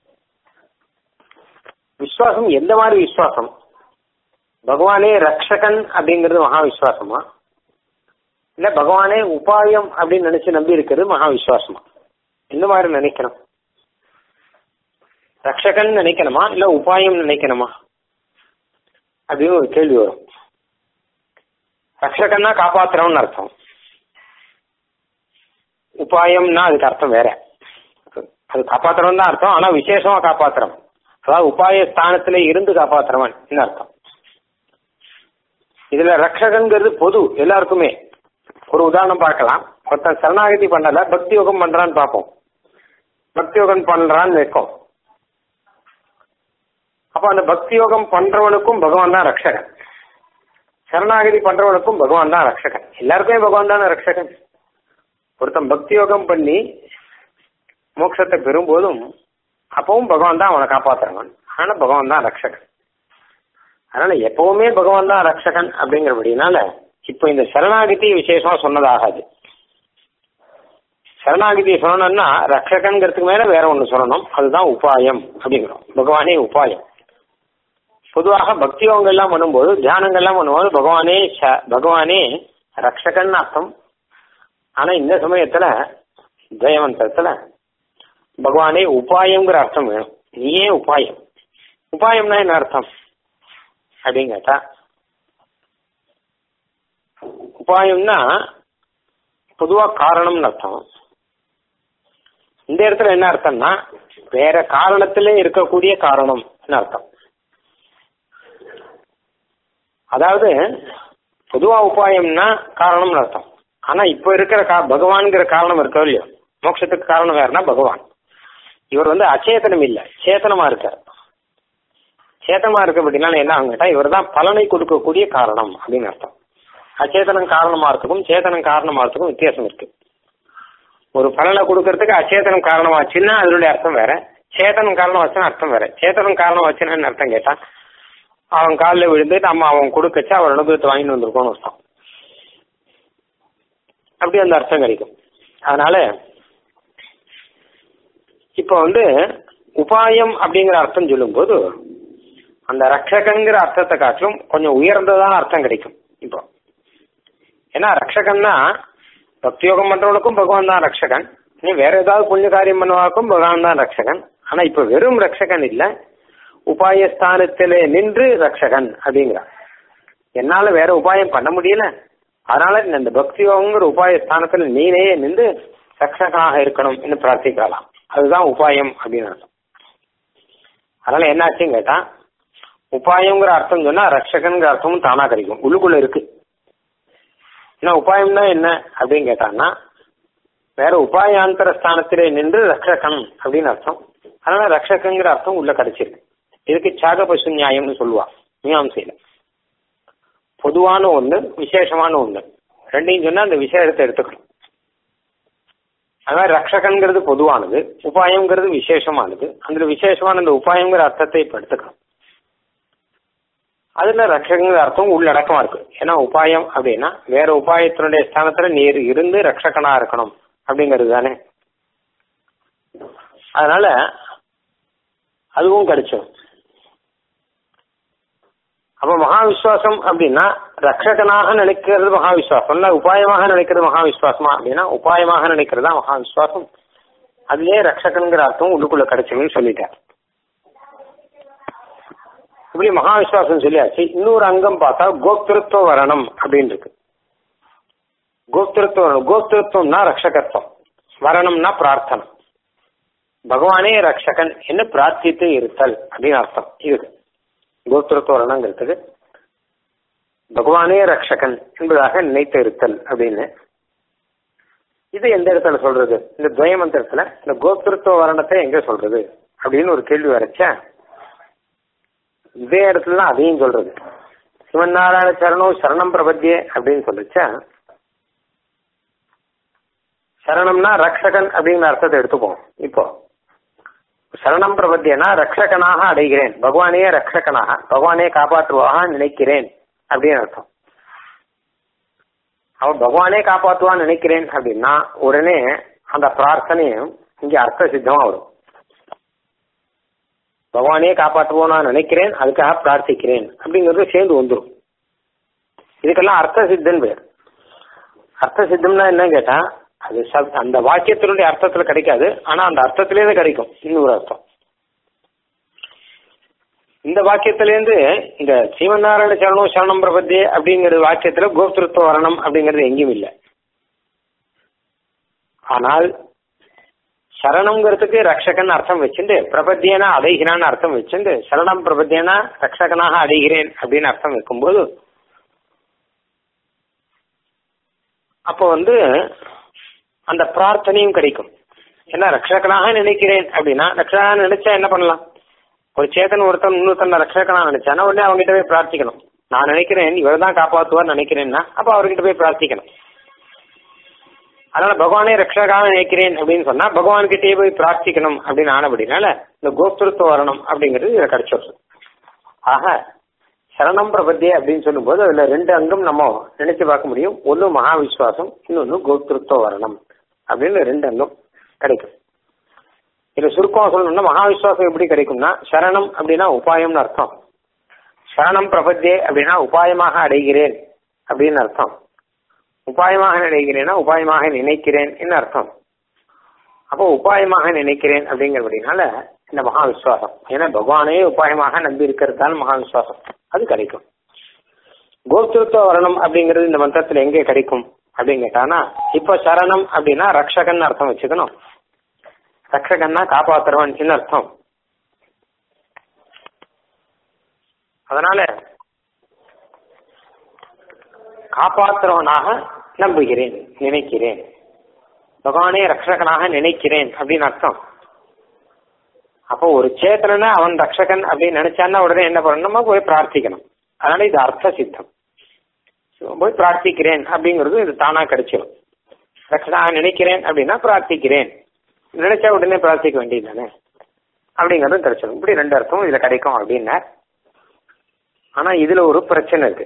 விசுவாசம் எந்த மாதிரி விசுவாசம் பகவானே ரக்ஷகன் அப்படிங்கிறது மகா விசுவாசமா இல்ல பகவானே உபாயம் அப்படின்னு நினைச்சு நம்பி இருக்கிறது மகா விசுவாசமா எந்த மாதிரி நினைக்கணும் ரக்ஷகன் நினைக்கணுமா இல்ல உபாயம் நினைக்கணுமா அப்படின்னு ஒரு கேள்வி வரும் ரக்ஷகன்னா காப்பாத்துறவன் அர்த்தம் உபாயம்னா அதுக்கு அர்த்தம் வேற அது காப்பாத்துறவன் தான் அர்த்தம் ஆனா விசேஷமா காப்பாத்துறவன் அதாவது உபாய ஸ்தானத்துல இருந்து காப்பாத்துறவன் அர்த்தம் இதுல ரக்ஷகங்கிறது பொது எல்லாருக்குமே ஒரு உதாரணம் பார்க்கலாம் ஒருத்தன் சரணாகதி பண்ணல பக்தி யோகம் பண்றான்னு பார்ப்போம் பக்தி யோகம் பண்றான்னு வைக்கும் அப்ப அந்த பக்தி யோகம் பண்றவனுக்கும் பகவான் தான் ரக்ஷகன் சரணாகதி பண்றவனுக்கும் பகவான் தான் ரக்ஷகன் எல்லாருக்குமே பகவான் தான் ரக்ஷகன் ஒருத்தன் பக்தி யோகம் பண்ணி மோட்சத்தை பெறும்போதும் அப்பவும் பகவான் தான் அவனை காப்பாத்துறவன் ஆனா பகவான் தான் ரக்ஷகன் அதனால எப்பவுமே பகவான் தான் ரக்ஷகன் அப்படிங்கிறபடினால இப்போ இந்த சரணாகதி விசேஷமா சொன்னதாகாது சரணாகதியை சொல்லணும்னா ரக்ஷகன்கிறதுக்கு மேல வேற ஒண்ணு சொல்லணும் அதுதான் உபாயம் அப்படிங்கிறோம் பகவானே உபாயம் பொதுவாக பக்தியோகங்கள் எல்லாம் பண்ணும்போது தியானங்கள் எல்லாம் பண்ணும்போது பகவானே பகவானே ரக்ஷகன் அர்த்தம் ஆனா இந்த சமயத்துல ஜெயமந்திரத்துல பகவானே உபாயம்ங்கிற அர்த்தம் வேணும் நீயே உபாயம் உபாயம்னா என்ன அர்த்தம் அப்படின்னு கேட்டா உபாயம்னா பொதுவா காரணம்னு அர்த்தம் இந்த இடத்துல என்ன அர்த்தம்னா வேற காரணத்திலே இருக்கக்கூடிய காரணம் அர்த்தம் அதாவது பொதுவா உபாயம்னா காரணம்னு அர்த்தம் ஆனா இப்ப இருக்கிற கா பகவான்கிற காரணம் இருக்கோ இல்லையோ மோட்சத்துக்கு காரணம் வேறனா பகவான் இவர் வந்து அச்சேதனம் இல்ல சேத்தனமா இருக்கார் சேத்தனமா இருக்க அப்படின்னா என்ன ஆகுங்கட்டா இவர் தான் பலனை கொடுக்கக்கூடிய காரணம் அப்படின்னு அர்த்தம் அச்சேதனம் காரணமா இருக்கக்கும் சேத்தனம் காரணமா இருக்கக்கும் வித்தியாசம் இருக்கு ஒரு பலனை கொடுக்கறதுக்கு அச்சேதனம் காரணமாச்சுன்னா அதனுடைய அர்த்தம் வேற சேத்தனம் காரணமாச்சுன்னா அர்த்தம் வேற சேத்தனம் காரணமாச்சுன்னா என்ன அர்த்தம் கேட்டா அவன் காலில் விழுந்து நம்ம அவன் கொடுக்கச்சு அவர் அனுபவத்தை வாங்கிட்டு வந்திருக்கோம்னு அர்த்தம் அப்படி அந்த அர்த்தம் கிடைக்கும் அதனால இப்போ வந்து உபாயம் அப்படிங்கிற அர்த்தம் சொல்லும்போது அந்த ரக்ஷகங்கிற அர்த்தத்தை காட்டிலும் கொஞ்சம் உயர்ந்ததான அர்த்தம் கிடைக்கும் இப்போ ஏன்னா ரக்ஷகன்னா பக்தியோகம் பண்றவனுக்கும் பகவான் தான் ரக்ஷகன் நீ வேற ஏதாவது புண்ணிய காரியம் பண்ணுவாக்கும் பகவான் தான் ரக்ஷகன் ஆனா இப்ப வெறும் ரக்ஷகன் இல்ல உபாயஸ்தானத்திலே நின்று ரக்ஷகன் அப்படிங்கிறான் என்னால வேற உபாயம் பண்ண முடியல அதனால இந்த பக்தியோகங்கிற உபாயஸ்தானத்துல நீனே நின்று ரக்ஷகனாக இருக்கணும் பிரார்த்திக்கலாம் அதுதான் உபாயம் அப்படின்னு அர்த்தம் அதனால என்னாச்சுன்னு கேட்டா உபாயங்கிற அர்த்தம் சொன்னா ரக்ஷகன்கிற அர்த்தமும் தானா கிடைக்கும் உள்ளுக்குள்ள இருக்கு ஏன்னா உபாயம்னா என்ன அப்படின்னு கேட்டான்னா வேற உபாயாந்தர ஸ்தானத்திலே நின்று ரக்ஷகன் அப்படின்னு அர்த்தம் அதனால ரக்ஷகங்கிற அர்த்தம் உள்ள கிடைச்சிருக்கு இதுக்கு சாக பசு நியாயம்னு சொல்லுவா மீமாம்சையில பொதுவான ஒண்ணு விசேஷமான ஒண்ணு ரெண்டையும் சொன்னா அந்த விசேஷத்தை எடுத்துக்கணும் அதனால ரக்ஷகன்கிறது பொதுவானது உபாயம்ங்கிறது விசேஷமானது அந்த விசேஷமான அந்த உபாயங்கிற அர்த்தத்தை இப்ப எடுத்துக்கணும் அதுல ரக்ஷகங்கிற அர்த்தம் உள்ளடக்கமா இருக்கு ஏன்னா உபாயம் அப்படின்னா வேற உபாயத்தினுடைய ஸ்தானத்துல நீர் இருந்து ரக்ஷகனா இருக்கணும் அப்படிங்கிறது தானே அதனால அதுவும் கிடைச்சிடும் அப்ப மகா விசுவாசம் அப்படின்னா ரக்ஷகனாக நினைக்கிறது மகா விசுவாசம் இல்ல உபாயமாக நினைக்கிறது மகா விசுவாசமா அப்படின்னா உபாயமாக நினைக்கிறதா மகா விசுவாசம் அதுலயே ரக்ஷகன்கிற அர்த்தம் உள்ளுக்குள்ள கிடைச்சதுன்னு சொல்லிட்டார் இப்படி மகா விசுவாசம் சொல்லியாச்சு இன்னொரு அங்கம் பார்த்தா கோப்திருத்துவ வரணம் அப்படின்னு இருக்கு கோப்திருத்துவ வரணம் கோப்திருத்துவம்னா ரக்ஷகத்துவம் வரணம்னா பிரார்த்தனை பகவானே ரக்ஷகன் என்று பிரார்த்தித்து இருத்தல் அப்படின்னு அர்த்தம் இது கோத்திரத்துவ வரணங்கிறதுக்கு பகவானே ரக்ஷகன் என்பதாக நினைத்து இருத்தல் அப்படின்னு இது எந்த இடத்துல சொல்றது இந்த துவய மந்திரத்துல இந்த கோத்திருத்துவ வரணத்தை எங்க சொல்றது அப்படின்னு ஒரு கேள்வி வரைச்சா இதே இடத்துல அதையும் சொல்றது சிவன் நாராயண சரணம் சரணம் பிரபத்தியே அப்படின்னு சொல்லிச்சா சரணம்னா ரக்ஷகன் அப்படிங்கிற அர்த்தத்தை எடுத்துப்போம் இப்போ சரணம் பிரபத்தியனா ரக்ஷகனாக அடைகிறேன் பகவானே ரக்ஷகனாக பகவானே காப்பாற்றுவாக நினைக்கிறேன் அப்படின்னு அர்த்தம் அவன் பகவானே காப்பாற்றுவான்னு நினைக்கிறேன் அப்படின்னா உடனே அந்த பிரார்த்தனையும் இங்க அர்த்த சித்தமா வரும் பகவானே காப்பாற்றுவோம் நான் நினைக்கிறேன் அதுக்காக பிரார்த்திக்கிறேன் அப்படிங்கிறது சேர்ந்து வந்துடும் இதுக்கெல்லாம் அர்த்த சித்தன் பேர் அர்த்த சித்தம்னா என்ன கேட்டா அது சப் அந்த வாக்கியத்தினுடைய அர்த்தத்துல கிடைக்காது ஆனா அந்த அர்த்தத்திலேயே கிடைக்கும் இன்னொரு அர்த்தம் இந்த வாக்கியத்திலேருந்து இந்த சீவநாராயண சரணம் சரணம் பிரபத்தி அப்படிங்கிற வாக்கியத்துல கோப்திருத்துவ வரணம் அப்படிங்கிறது எங்கேயும் இல்லை ஆனால் சரணம்ங்கிறதுக்கு ரக்ஷகன் அர்த்தம் வச்சுட்டு பிரபத்தியனா அடைகிறான்னு அர்த்தம் வச்சுட்டு சரணம் பிரபத்தியனா ரக்ஷகனாக அடைகிறேன் அப்படின்னு அர்த்தம் வைக்கும்போது அப்போ வந்து அந்த பிரார்த்தனையும் கிடைக்கும் ஏன்னா ரக்ஷகனாக நினைக்கிறேன் அப்படின்னா ரக்ஷகனாக நினைச்சா என்ன பண்ணலாம் ஒரு சேத்தன் ஒருத்தன் இன்னொருத்தன் ரக்ஷகனா நினைச்சானா உடனே அவங்ககிட்ட போய் பிரார்த்திக்கணும் நான் நினைக்கிறேன் இவர் தான் காப்பாற்றுவார் நினைக்கிறேன்னா அப்ப அவர்கிட்ட போய் பிரார்த்திக்கணும் அதனால பகவானே ரக்ஷகாக நினைக்கிறேன் அப்படின்னு சொன்னா பகவான் கிட்டே போய் பிரார்த்திக்கணும் அப்படின்னு ஆனபடினால இந்த கோப்திருத்துவ வரணும் அப்படிங்கிறது இதுல கிடைச்சிடுது ஆக சரணம் பிரபத்தியே அப்படின்னு சொல்லும்போது அதுல ரெண்டு அங்கம் நம்ம நினைச்சு பார்க்க முடியும் ஒன்னு மகா விசுவாசம் இன்னொன்னு கோப்திருத்துவ வரணம் அப்படின்னு ரெண்டு அங்கம் கிடைக்கும் இதுல சுருக்கம் சொல்லணும்னா மகா விசுவாசம் எப்படி கிடைக்கும்னா சரணம் அப்படின்னா உபாயம்னு அர்த்தம் சரணம் பிரபத்தியே அப்படின்னா உபாயமாக அடைகிறேன் அப்படின்னு அர்த்தம் உபாயமாக நினைக்கிறேன்னா உபாயமாக நினைக்கிறேன் என்ன அர்த்தம் அப்போ உபாயமாக நினைக்கிறேன் அப்படிங்கிறபடினால இந்த மகா விசுவாசம் ஏன்னா பகவானே உபாயமாக நம்பி இருக்கிறதால மகா விசுவாசம் அது கிடைக்கும் கோப்திருத்துவ வரணம் அப்படிங்கிறது இந்த மந்திரத்துல எங்கே கிடைக்கும் அப்படின்னு கேட்டானா இப்ப சரணம் அப்படின்னா ரக்ஷகன் அர்த்தம் வச்சுக்கணும் ரக்ஷகன்னா காப்பாத்துறவன் என்ன அர்த்தம் அதனால காப்பாற்றுறவனாக நம்புகிறேன் நினைக்கிறேன் பகவானே ரக்ஷகனாக நினைக்கிறேன் அப்படின்னு அர்த்தம் அப்போ ஒரு சேத்தனனை அவன் ரக்ஷகன் அப்படின்னு நினைச்சான்னா உடனே என்ன பண்ணணுமா போய் பிரார்த்திக்கணும் அதனால இது அர்த்த சித்தம் போய் பிரார்த்திக்கிறேன் அப்படிங்கிறது இது தானா கிடைச்சிடும் ரக்ஷகனாக நினைக்கிறேன் அப்படின்னா பிரார்த்திக்கிறேன் நினைச்சா உடனே பிரார்த்திக்க வேண்டியது தானே அப்படிங்கிறதும் கிடைச்சிடும் இப்படி ரெண்டு அர்த்தம் இதுல கிடைக்கும் அப்படின்னா ஆனா இதுல ஒரு பிரச்சனை இருக்கு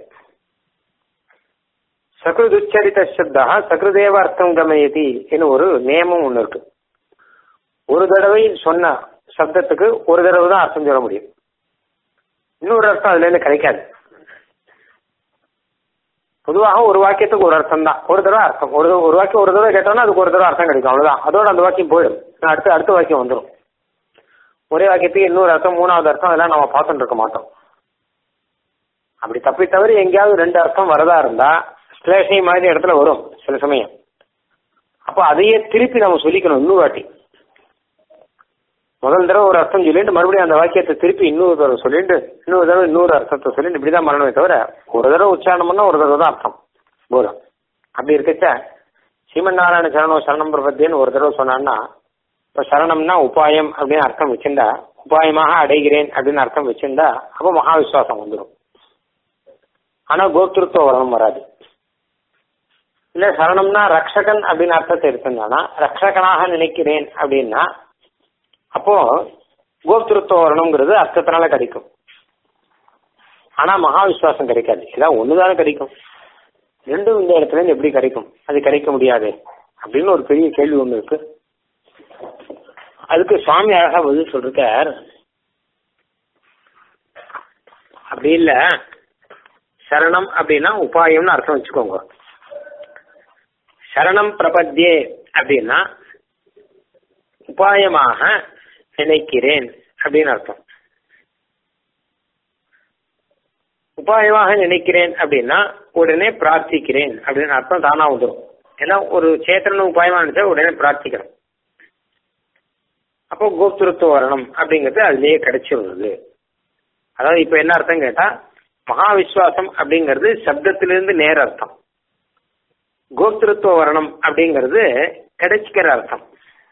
சக்ருதுச்சரித சப்தா சக்ருதேவ அர்த்தம் கமயதி என்று ஒரு நியமம் ஒண்ணு இருக்கு ஒரு தடவை சொன்ன சப்தத்துக்கு ஒரு தடவை தான் அர்த்தம் சொல்ல முடியும் இன்னொரு அர்த்தம் அதுல இருந்து கிடைக்காது பொதுவாக ஒரு வாக்கியத்துக்கு ஒரு அர்த்தம் தான் ஒரு தடவை அர்த்தம் ஒரு ஒரு வாக்கியம் ஒரு தடவை கேட்டோம்னா அதுக்கு ஒரு தடவை அர்த்தம் கிடைக்கும் அவ்வளவுதான் அதோட அந்த வாக்கியம் போயிடும் அடுத்து அடுத்த வாக்கியம் வந்துடும் ஒரே வாக்கியத்துக்கு இன்னொரு அர்த்தம் மூணாவது அர்த்தம் அதெல்லாம் நம்ம பார்த்துட்டு இருக்க மாட்டோம் அப்படி தப்பி தவிர எங்கேயாவது ரெண்டு அர்த்தம் வரதா இருந்தா ஸ்லேஷை மாதிரி இடத்துல வரும் சில சமயம் அப்போ அதையே திருப்பி நம்ம சொல்லிக்கணும் இன்னொரு வாட்டி முதல் தடவை ஒரு அர்த்தம் சொல்லிட்டு மறுபடியும் அந்த வாக்கியத்தை திருப்பி இன்னொரு தடவை சொல்லிட்டு இன்னொரு தடவை இன்னொரு அர்த்தத்தை சொல்லிட்டு இப்படிதான் மரணமே தவிர ஒரு தடவை உச்சாரணம் பண்ணா ஒரு தடவை தான் அர்த்தம் போதும் அப்படி இருக்கச்ச ஸ்ரீமன்னாராயண சரணம் சரணம் பிரபத்தின்னு ஒரு தடவை சொன்னான்னா இப்ப சரணம்னா உபாயம் அப்படின்னு அர்த்தம் வச்சிருந்தா உபாயமாக அடைகிறேன் அப்படின்னு அர்த்தம் வச்சிருந்தா அப்ப மகா விசுவாசம் வந்துடும் ஆனா கோத்திருத்துவ வரணும் வராது இல்ல சரணம்னா ரக்ஷகன் அப்படின்னு அர்த்தத்தை எடுத்திருந்தானா ரக்ஷகனாக நினைக்கிறேன் அப்படின்னா அப்போ கோத்திருத்துவ வரணுங்கிறது அர்த்தத்தினால கிடைக்கும் ஆனா மகா விசுவாசம் கிடைக்காது ஏதாவது ஒண்ணுதானே கிடைக்கும் ரெண்டும் இந்த இடத்துல இருந்து எப்படி கிடைக்கும் அது கிடைக்க முடியாது அப்படின்னு ஒரு பெரிய கேள்வி ஒண்ணு இருக்கு அதுக்கு சுவாமி அழகா பதில் சொல்றார் அப்படி இல்ல சரணம் அப்படின்னா உபாயம்னு அர்த்தம் வச்சுக்கோங்க சரணம் பிரபத்தியே அப்படின்னா உபாயமாக நினைக்கிறேன் அப்படின்னு அர்த்தம் உபாயமாக நினைக்கிறேன் அப்படின்னா உடனே பிரார்த்திக்கிறேன் அப்படின்னு அர்த்தம் தானா வந்துடும் ஏன்னா ஒரு சேத்திரன் உபாயமா நினைச்சா உடனே பிரார்த்திக்கிறோம் அப்போ கோப்திருத்துவ வரணும் அப்படிங்கிறது அதுலயே கிடைச்சி வருது அதாவது இப்ப என்ன அர்த்தம் கேட்டா மகா விஸ்வாசம் அப்படிங்கிறது சப்தத்திலிருந்து நேர அர்த்தம் கோப்திருத்துவ வரணும் அப்படிங்கிறது கிடைச்சிக்கிற அர்த்தம்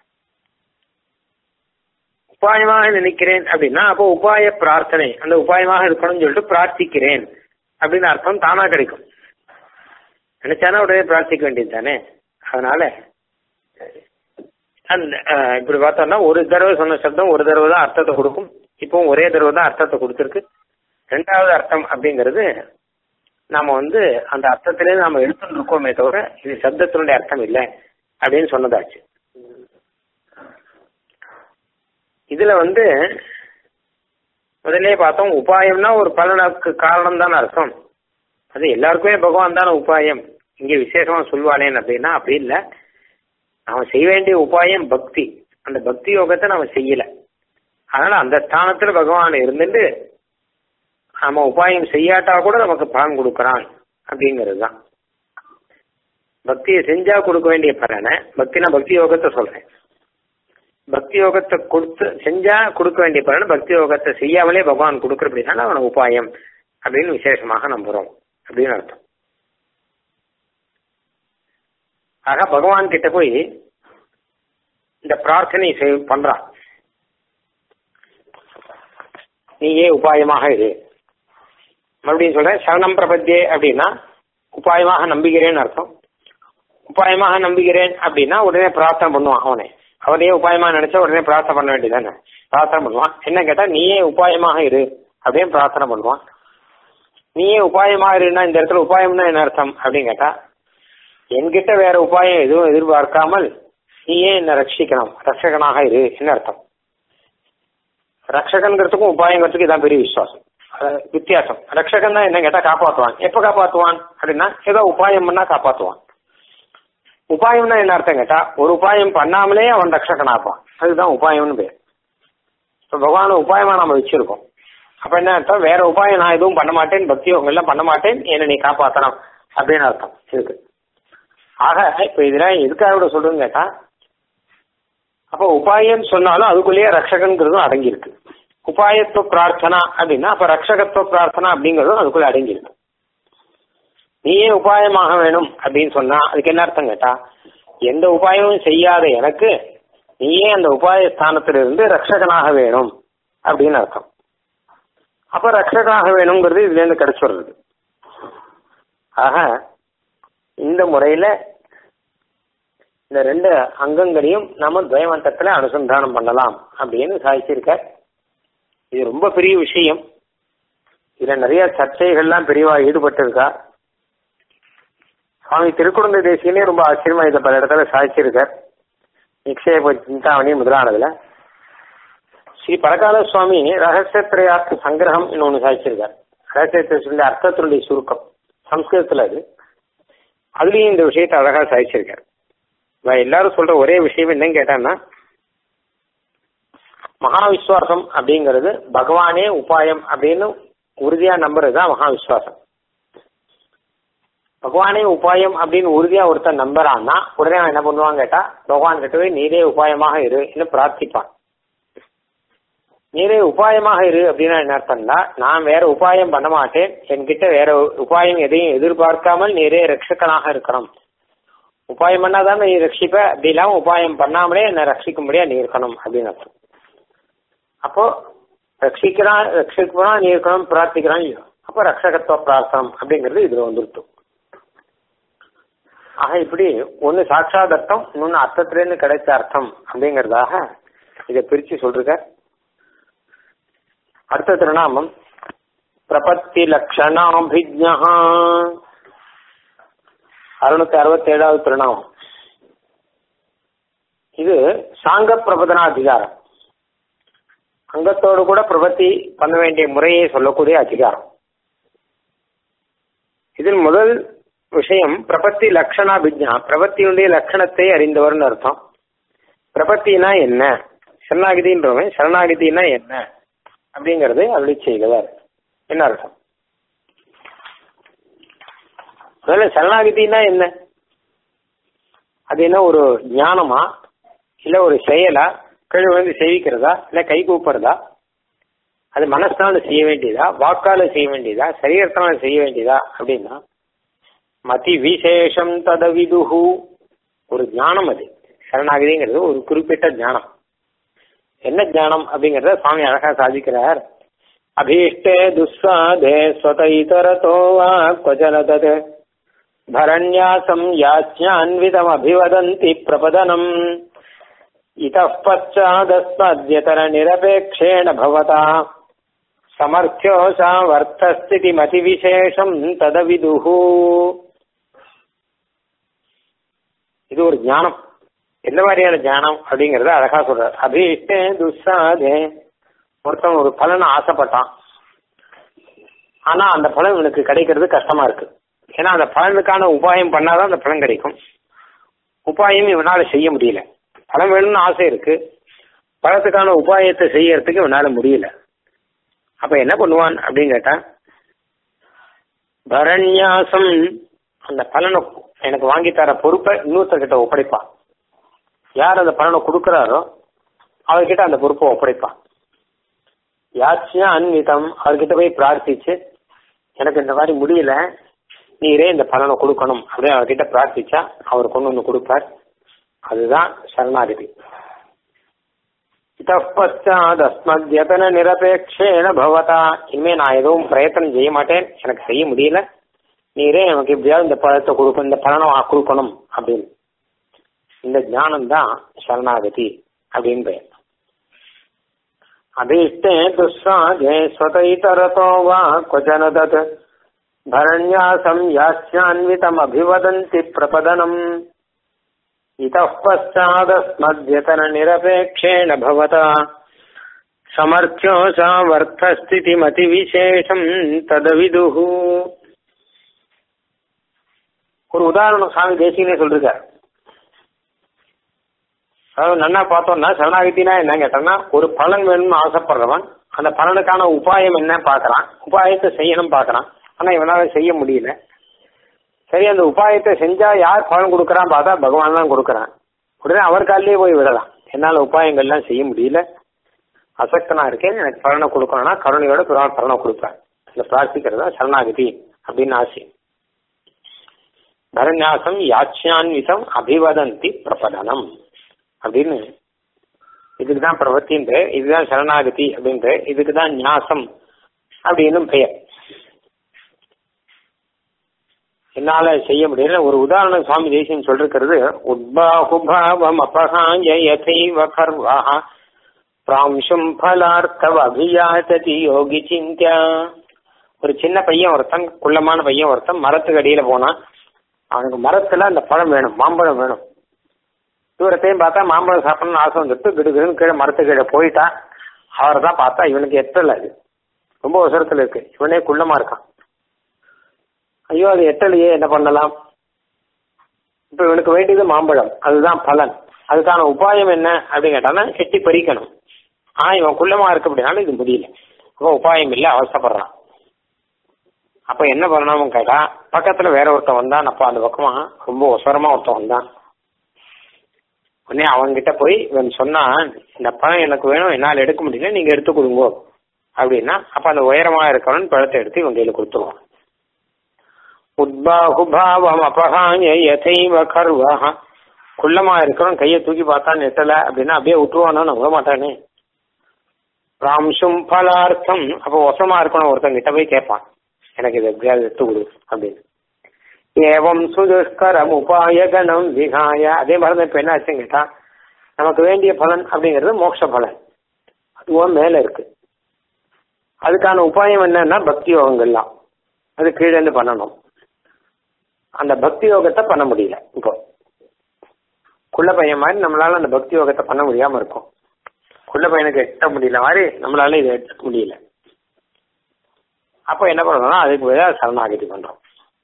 உபாயமாக நினைக்கிறேன் அப்படின்னா அப்போ உபாய பிரார்த்தனை அந்த உபாயமாக இருக்கணும்னு சொல்லிட்டு பிரார்த்திக்கிறேன் அப்படின்னு அர்த்தம் தானா கிடைக்கும் நினைச்சானா உடனே பிரார்த்திக்க வேண்டியது தானே அதனால அந்த இப்படி பார்த்தோம்னா ஒரு தடவை சொன்ன சப்தம் ஒரு தடவை தான் அர்த்தத்தை கொடுக்கும் இப்போ ஒரே தடவை தான் அர்த்தத்தை கொடுத்துருக்கு ரெண்டாவது அர்த்தம் அப்படிங்கிறது நாம வந்து அந்த அர்த்தத்திலே நாம எடுத்துட்டு இருக்கோமே தவிர இது சப்தத்தினுடைய அர்த்தம் இல்லை அப்படின்னு சொன்னதாச்சு இதுல வந்து முதல்ல பார்த்தோம் உபாயம்னா ஒரு பலனுக்கு காரணம் தானே அர்த்தம் அது எல்லாருக்குமே பகவான் தானே உபாயம் இங்க விசேஷமா சொல்வானேன் அப்படின்னா அப்படி இல்லை நாம செய்ய வேண்டிய உபாயம் பக்தி அந்த பக்தி யோகத்தை நாம செய்யல அதனால அந்த ஸ்தானத்துல பகவான் இருந்துட்டு நம்ம உபாயம் செய்யாட்டா கூட நமக்கு பலன் கொடுக்கறான் அப்படிங்கிறது தான் பக்தியை செஞ்சா கொடுக்க வேண்டிய பலனை பக்தினா பக்தி யோகத்தை சொல்றேன் பக்தி யோகத்தை கொடுத்து செஞ்சா கொடுக்க வேண்டிய பலனை பக்தி யோகத்தை செய்யாமலே பகவான் கொடுக்குற அப்படின்னா அவன உபாயம் அப்படின்னு விசேஷமாக நம்புறோம் அப்படின்னு அர்த்தம் ஆக பகவான் கிட்ட போய் இந்த பிரார்த்தனை செய் பண்றான் நீயே உபாயமாக இரு மறுபடியும் சொல்றேன் சரணம் பிரபத்தியே அப்படின்னா உபாயமாக நம்புகிறேன்னு அர்த்தம் உபாயமாக நம்புகிறேன் அப்படின்னா உடனே பிரார்த்தனை பண்ணுவான் அவனே அவனையே உபாயமா நினைச்சா உடனே பிரார்த்தனை பண்ண வேண்டியதானே பிரார்த்தனை பண்ணுவான் என்ன கேட்டா நீயே உபாயமாக இரு அப்படின்னு பிரார்த்தனை பண்ணுவான் நீயே உபாயமா இருன்னா இந்த இடத்துல உபாயம்னா என்ன அர்த்தம் அப்படின்னு கேட்டா என்கிட்ட வேற உபாயம் எதுவும் எதிர்பார்க்காமல் நீயே என்ன ரட்சிக்கணும் ரட்சகனாக இரு என்ன அர்த்தம் ரட்சகன்கிறதுக்கும் உபாயங்கிறதுக்கு இதான் பெரிய விசுவாசம் வித்தியாசம் ரட்சகன் தான் என்ன கேட்டா காப்பாத்துவான் எப்ப காப்பாத்துவான் அப்படின்னா ஏதோ உபாயம் பண்ணா காப்பாத்துவான் உபாயம்னா என்ன அர்த்தம் கேட்டா ஒரு உபாயம் பண்ணாமலே அவன் ரட்சகனாப்பான் அதுதான் உபாயம்னு பேர் இப்போ பகவான உபாயமா நம்ம வச்சிருக்கோம் அப்ப என்ன அர்த்தம் வேற உபாயம் நான் எதுவும் பண்ண மாட்டேன் பக்தி எல்லாம் பண்ண மாட்டேன் என்ன நீ காப்பாத்தணும் அப்படின்னு அர்த்தம் இருக்கு ஆக இப்ப இதுல எதுக்காக விட சொல்றேன்னு கேட்டா அப்ப உபாயம் சொன்னாலும் அதுக்குள்ளேயே ரட்சகங்கிறதும் அடங்கியிருக்கு உபாயத்துவ பிரார்த்தனா அப்படின்னா அப்ப ரட்சகத்துவ பிரார்த்தனா அப்படிங்கிறதும் அதுக்குள்ள அடங்கியிருக்கு நீயே உபாயமாக வேணும் அப்படின்னு சொன்னா அதுக்கு என்ன அர்த்தம் கேட்டா எந்த உபாயமும் செய்யாத எனக்கு நீயே அந்த உபாய ஸ்தானத்திலிருந்து ரட்சகனாக வேணும் அப்படின்னு அர்த்தம் அப்ப ரட்சகனாக வேணுங்கிறது இதுல இருந்து கிடைச்சு வருது ஆக இந்த முறையில இந்த ரெண்டு அங்கங்களையும் நம்ம துவயமந்தத்துல அனுசந்தானம் பண்ணலாம் அப்படின்னு சாதிச்சிருக்க இது ரொம்ப பெரிய விஷயம் இதுல நிறைய சர்ச்சைகள்லாம் பெரியவா ஈடுபட்டு இருக்கா சுவாமி திருக்குழந்தை தேசியனே ரொம்ப ஆச்சரியமா இதை பல இடத்துல சாதிச்சிருக்கார் நிக்ஷேப சிந்தாமணி முதலானதுல ஸ்ரீ பரகால சுவாமி ரகசியத்திரையார்த்த சங்கிரகம் இன்னொன்னு சாதிச்சிருக்கார் ரகசியத்தினுடைய அர்த்தத்தினுடைய சுருக்கம் சம்ஸ்கிருதத்துல அது அதுலயும் இந்த விஷயத்தை அழகா சாதிச்சிருக்கார் எல்லாரும் சொல்ற ஒரே விஷயம் என்னன்னு கேட்டான்னா மகா விஸ்வாசம் அப்படிங்கிறது பகவானே உபாயம் அப்படின்னு உறுதியா நம்புறது தான் மகா விஸ்வாசம் பகவானே உபாயம் அப்படின்னு உறுதியா ஒருத்தன் நம்புறான்னா உடனே அவன் என்ன பண்ணுவான் கேட்டா பகவான் கிட்ட போய் நீரே உபாயமாக இரு இன்னும் பிரார்த்திப்பான் நீரே உபாயமாக இரு அப்படின்னா என்ன அர்த்தம்னா நான் வேற உபாயம் பண்ண மாட்டேன் என்கிட்ட வேற உபாயம் எதையும் எதிர்பார்க்காமல் நீரே ரட்சகனாக இருக்கணும் உபாயம் பண்ணாதானே நீ ரட்சிப்ப அப்படி இல்லாம உபாயம் பண்ணாமலே என்னை ரட்சிக்கும்படியா நீ இருக்கணும் அப்படின்னு அர்த்தம் அப்போ ரட்சிக்கிறான் ரட்சிக்கிறான் நீ இருக்கணும் பிரார்த்திக்கிறான் இல்லையோ அப்போ ரட்சகத்துவ பிரார்த்தனம் அப்படிங்கிறது இதுல வந்துருட்டும் ஆக இப்படி ஒன்னு சாட்சாத் அர்த்தம் இன்னொன்னு அர்த்தத்திலேருந்து கிடைச்ச அர்த்தம் அப்படிங்கறதாக இதை பிரிச்சு சொல்றார் அடுத்த திருநாமம் பிரபத்தி லட்சணாபிஜா அறுநூத்தி அறுபத்தி ஏழாவது திருநாமம் இது சாங்க பிரபதனா அதிகாரம் அங்கத்தோடு கூட பிரபத்தி பண்ண வேண்டிய முறையை சொல்லக்கூடிய அதிகாரம் இதில் முதல் விஷயம் பிரபத்தி லட்சணாபிஜா பிரபத்தியுடைய லட்சணத்தை அறிந்தவர்னு அர்த்தம் பிரபத்தினா என்ன சரணாகிதின்றவன் சரணாகிதினா என்ன அப்படிங்கறது அருளி செய்தவர் என்ன அர்த்தம் முதல்ல சரணாகிதினா என்ன அது என்ன ஒரு ஞானமா இல்ல ஒரு செயலா கீழே வந்து சேவிக்கிறதா இல்ல கை கூப்புறதா அது மனசால செய்ய வேண்டியதா வாக்கால செய்ய வேண்டியதா சரீரத்தால செய்ய வேண்டியதா அப்படின்னா மதி விசேஷம் ததவிதுகு ஒரு ஞானம் அது சரணாகதிங்கிறது ஒரு குறிப்பிட்ட ஞானம் என்ன ஞானம் அப்படிங்கறத சுவாமி அழகா சாதிக்கிறார் அபீஷ்டே துஸ்வாதே ஸ்வதைதரதோ வா கொஜன தத் भरण्यासं याज्ञान्वितमभिवदन्ति प्रपदनम् इतः पश्चादस्मद्यतरनिरपेक्षेण भवता समर्थ्यो सामर्थस्थितिमतिविशेषम् तदविदुः இது ஒரு ஞானம் எந்த மாதிரியான ஞானம் அப்படிங்கறத அழகா சொல்றார் அபீஷ்டே துஸ்ஸாதே ஒருத்தன் ஒரு பலனை ஆசைப்பட்டான் ஆனா அந்த பலன் இவனுக்கு கிடைக்கிறது கஷ்டமா இருக்கு ஏன்னா அந்த பலனுக்கான உபாயம் பண்ணாதான் அந்த பலன் கிடைக்கும் உபாயம் இவனால செய்ய முடியல பலம் வேணும்னு ஆசை இருக்கு பழத்துக்கான உபாயத்தை செய்யறதுக்கு இவனால முடியல அப்ப என்ன பண்ணுவான் அப்படின்னு கேட்டா பரண்யாசம் அந்த பலனை எனக்கு வாங்கி தர பொறுப்பை இன்னொருத்தர்கிட்ட ஒப்படைப்பான் யார் அந்த பலனை கொடுக்கறாரோ அவர்கிட்ட அந்த பொறுப்பை ஒப்படைப்பான் யாச்சியா அன்விதம் அவர்கிட்ட போய் பிரார்த்திச்சு எனக்கு இந்த மாதிரி முடியல நீரே இந்த பலனை கொடுக்கணும் அப்படின்னு அவர்கிட்ட பிரார்த்திச்சா அவர் கொண்டு வந்து கொடுப்பார் அதுதான் சரணாகதி பச்சாதஸ்மத்யதன நிரபேட்சேன பவதா இனிமே நான் எதுவும் பிரயத்தனம் செய்ய மாட்டேன் எனக்கு செய்ய முடியல நீரே எனக்கு எப்படியாவது இந்த பழத்தை கொடுக்கணும் இந்த பலனை கொடுக்கணும் அப்படின்னு இந்த ஞானம் தான் சரணாகதி அப்படின்னு பெயர் அபீஷ்டே துஸ்வாதே ஸ்வதைதரதோ வா கொச்சன தத் भरण्यासं यास्यान्वितमभिवदन्ति प्रपदनम् इतः पश्चादस्मद्यतननिरपेक्षेण भवता समर्थ्यो सामर्थस्थितिमतिविशेषम् तदविदुः ஒரு உதாரணம் சாமி தேசியனே சொல்றார் அதாவது நன்னா பார்த்தோம்னா சரணாகத்தினா என்ன கேட்டோம்னா ஒரு பலன் வேணும்னு ஆசைப்படுறவன் அந்த பலனுக்கான உபாயம் என்ன பார்க்கறான் உபாயத்தை செய்யணும் பார்க்கறான் ஆனா இவனால செய்ய முடியல சரி அந்த உபாயத்தை செஞ்சா யார் பலன் கொடுக்கறான் பார்த்தா பகவான் தான் கொடுக்கறான் உடனே அவர் காலிலேயே போய் விடலாம் என்னால உபாயங்கள்லாம் செய்ய முடியல அசக்தனா இருக்கேன் எனக்கு பலனை கொடுக்கணும்னா கருணையோட பிறகு பலனை கொடுப்பேன் இந்த பிரார்த்திக்கிறது தான் சரணாகதி அப்படின்னு ஆசை பரநியாசம் யாட்சியான்விதம் அபிவதந்தி பிரபதனம் அப்படின்னு இதுக்கு தான் பிரபத்தின்ற இதுதான் சரணாகதி அப்படின்ற இதுக்கு தான் நியாசம் அப்படின்னு பெயர் என்னால செய்ய முடியல ஒரு உதாரணம் சுவாமி தேசியம் சொல்றது உத்பாகுபாவம் அபகாய யதைவ கர்வா பிராம்சும் பலார்த்தவ அபியாசதி யோகி சிந்தியா ஒரு சின்ன பையன் ஒருத்தன் குள்ளமான பையன் ஒருத்தன் மரத்துக்கு அடியில போனான் அவனுக்கு மரத்துல அந்த பழம் வேணும் மாம்பழம் வேணும் தூரத்தையும் பார்த்தா மாம்பழம் சாப்பிடணும்னு ஆசை வந்துட்டு கிடுகிடுன்னு கீழே மரத்து கீழே போயிட்டான் அவரை தான் பார்த்தா இவனுக்கு எட்டல அது ரொம்ப அவசரத்துல இருக்கு இவனே குள்ளமா இருக்கான் ஐயோ அது எட்டலையே என்ன பண்ணலாம் இப்ப இவனுக்கு வேண்டியது மாம்பழம் அதுதான் பலன் அதுக்கான உபாயம் என்ன அப்படின்னு கேட்டானா எட்டி பறிக்கணும் ஆனா இவன் குள்ளமா இருக்கு அப்படின்னாலும் இது முடியல அப்ப உபாயம் இல்ல அவசரப்படுறான் அப்ப என்ன பண்ணணும் கேட்டா பக்கத்துல வேற ஒருத்தன் வந்தான் அப்ப அந்த பக்கமா ரொம்ப ஒசரமா ஒருத்தன் வந்தான் உடனே அவன்கிட்ட போய் இவன் சொன்னான் இந்த பழம் எனக்கு வேணும் என்னால் எடுக்க முடியல நீங்க எடுத்து கொடுங்க அப்படின்னா அப்ப அந்த உயரமா இருக்கவன் பழத்தை எடுத்து இவன் கையில கொடுத்துருவான் உத்பாகுபாவம் அபகாய யதைவ கர்வா குள்ளமா இருக்கிறோம் கையை தூக்கி பார்த்தா நெட்டல அப்படின்னா அப்படியே விட்டுருவானோ நம்ப மாட்டானே ராம்சும் பலார்த்தம் அப்போ வசமா இருக்கணும் ஒருத்தன் கிட்ட போய் கேட்பான் எனக்கு இது எப்படியாவது எடுத்து கொடு அப்படின்னு ஏவம் சுதுஷ்கரம் உபாய கணம் விகாய அதே மாதிரி தான் இப்ப என்ன ஆச்சுன்னு கேட்டா நமக்கு வேண்டிய பலன் அப்படிங்கிறது மோட்ச பலன் அதுவும் மேல இருக்கு அதுக்கான உபாயம் என்னன்னா பக்தி யோகங்கள்லாம் அது கீழே இருந்து பண்ணணும் அந்த பக்தி யோகத்தை பண்ண முடியல இப்போ குள்ள பையன் மாதிரி நம்மளால அந்த பக்தி யோகத்தை பண்ண முடியாம இருக்கும் குள்ள பையனுக்கு எட்ட முடியல மாதிரி நம்மளால இதை எடுத்துக்க முடியல அப்போ என்ன பண்ணணும்னா அதுக்கு பதிலாக சரணாகதி பண்றோம்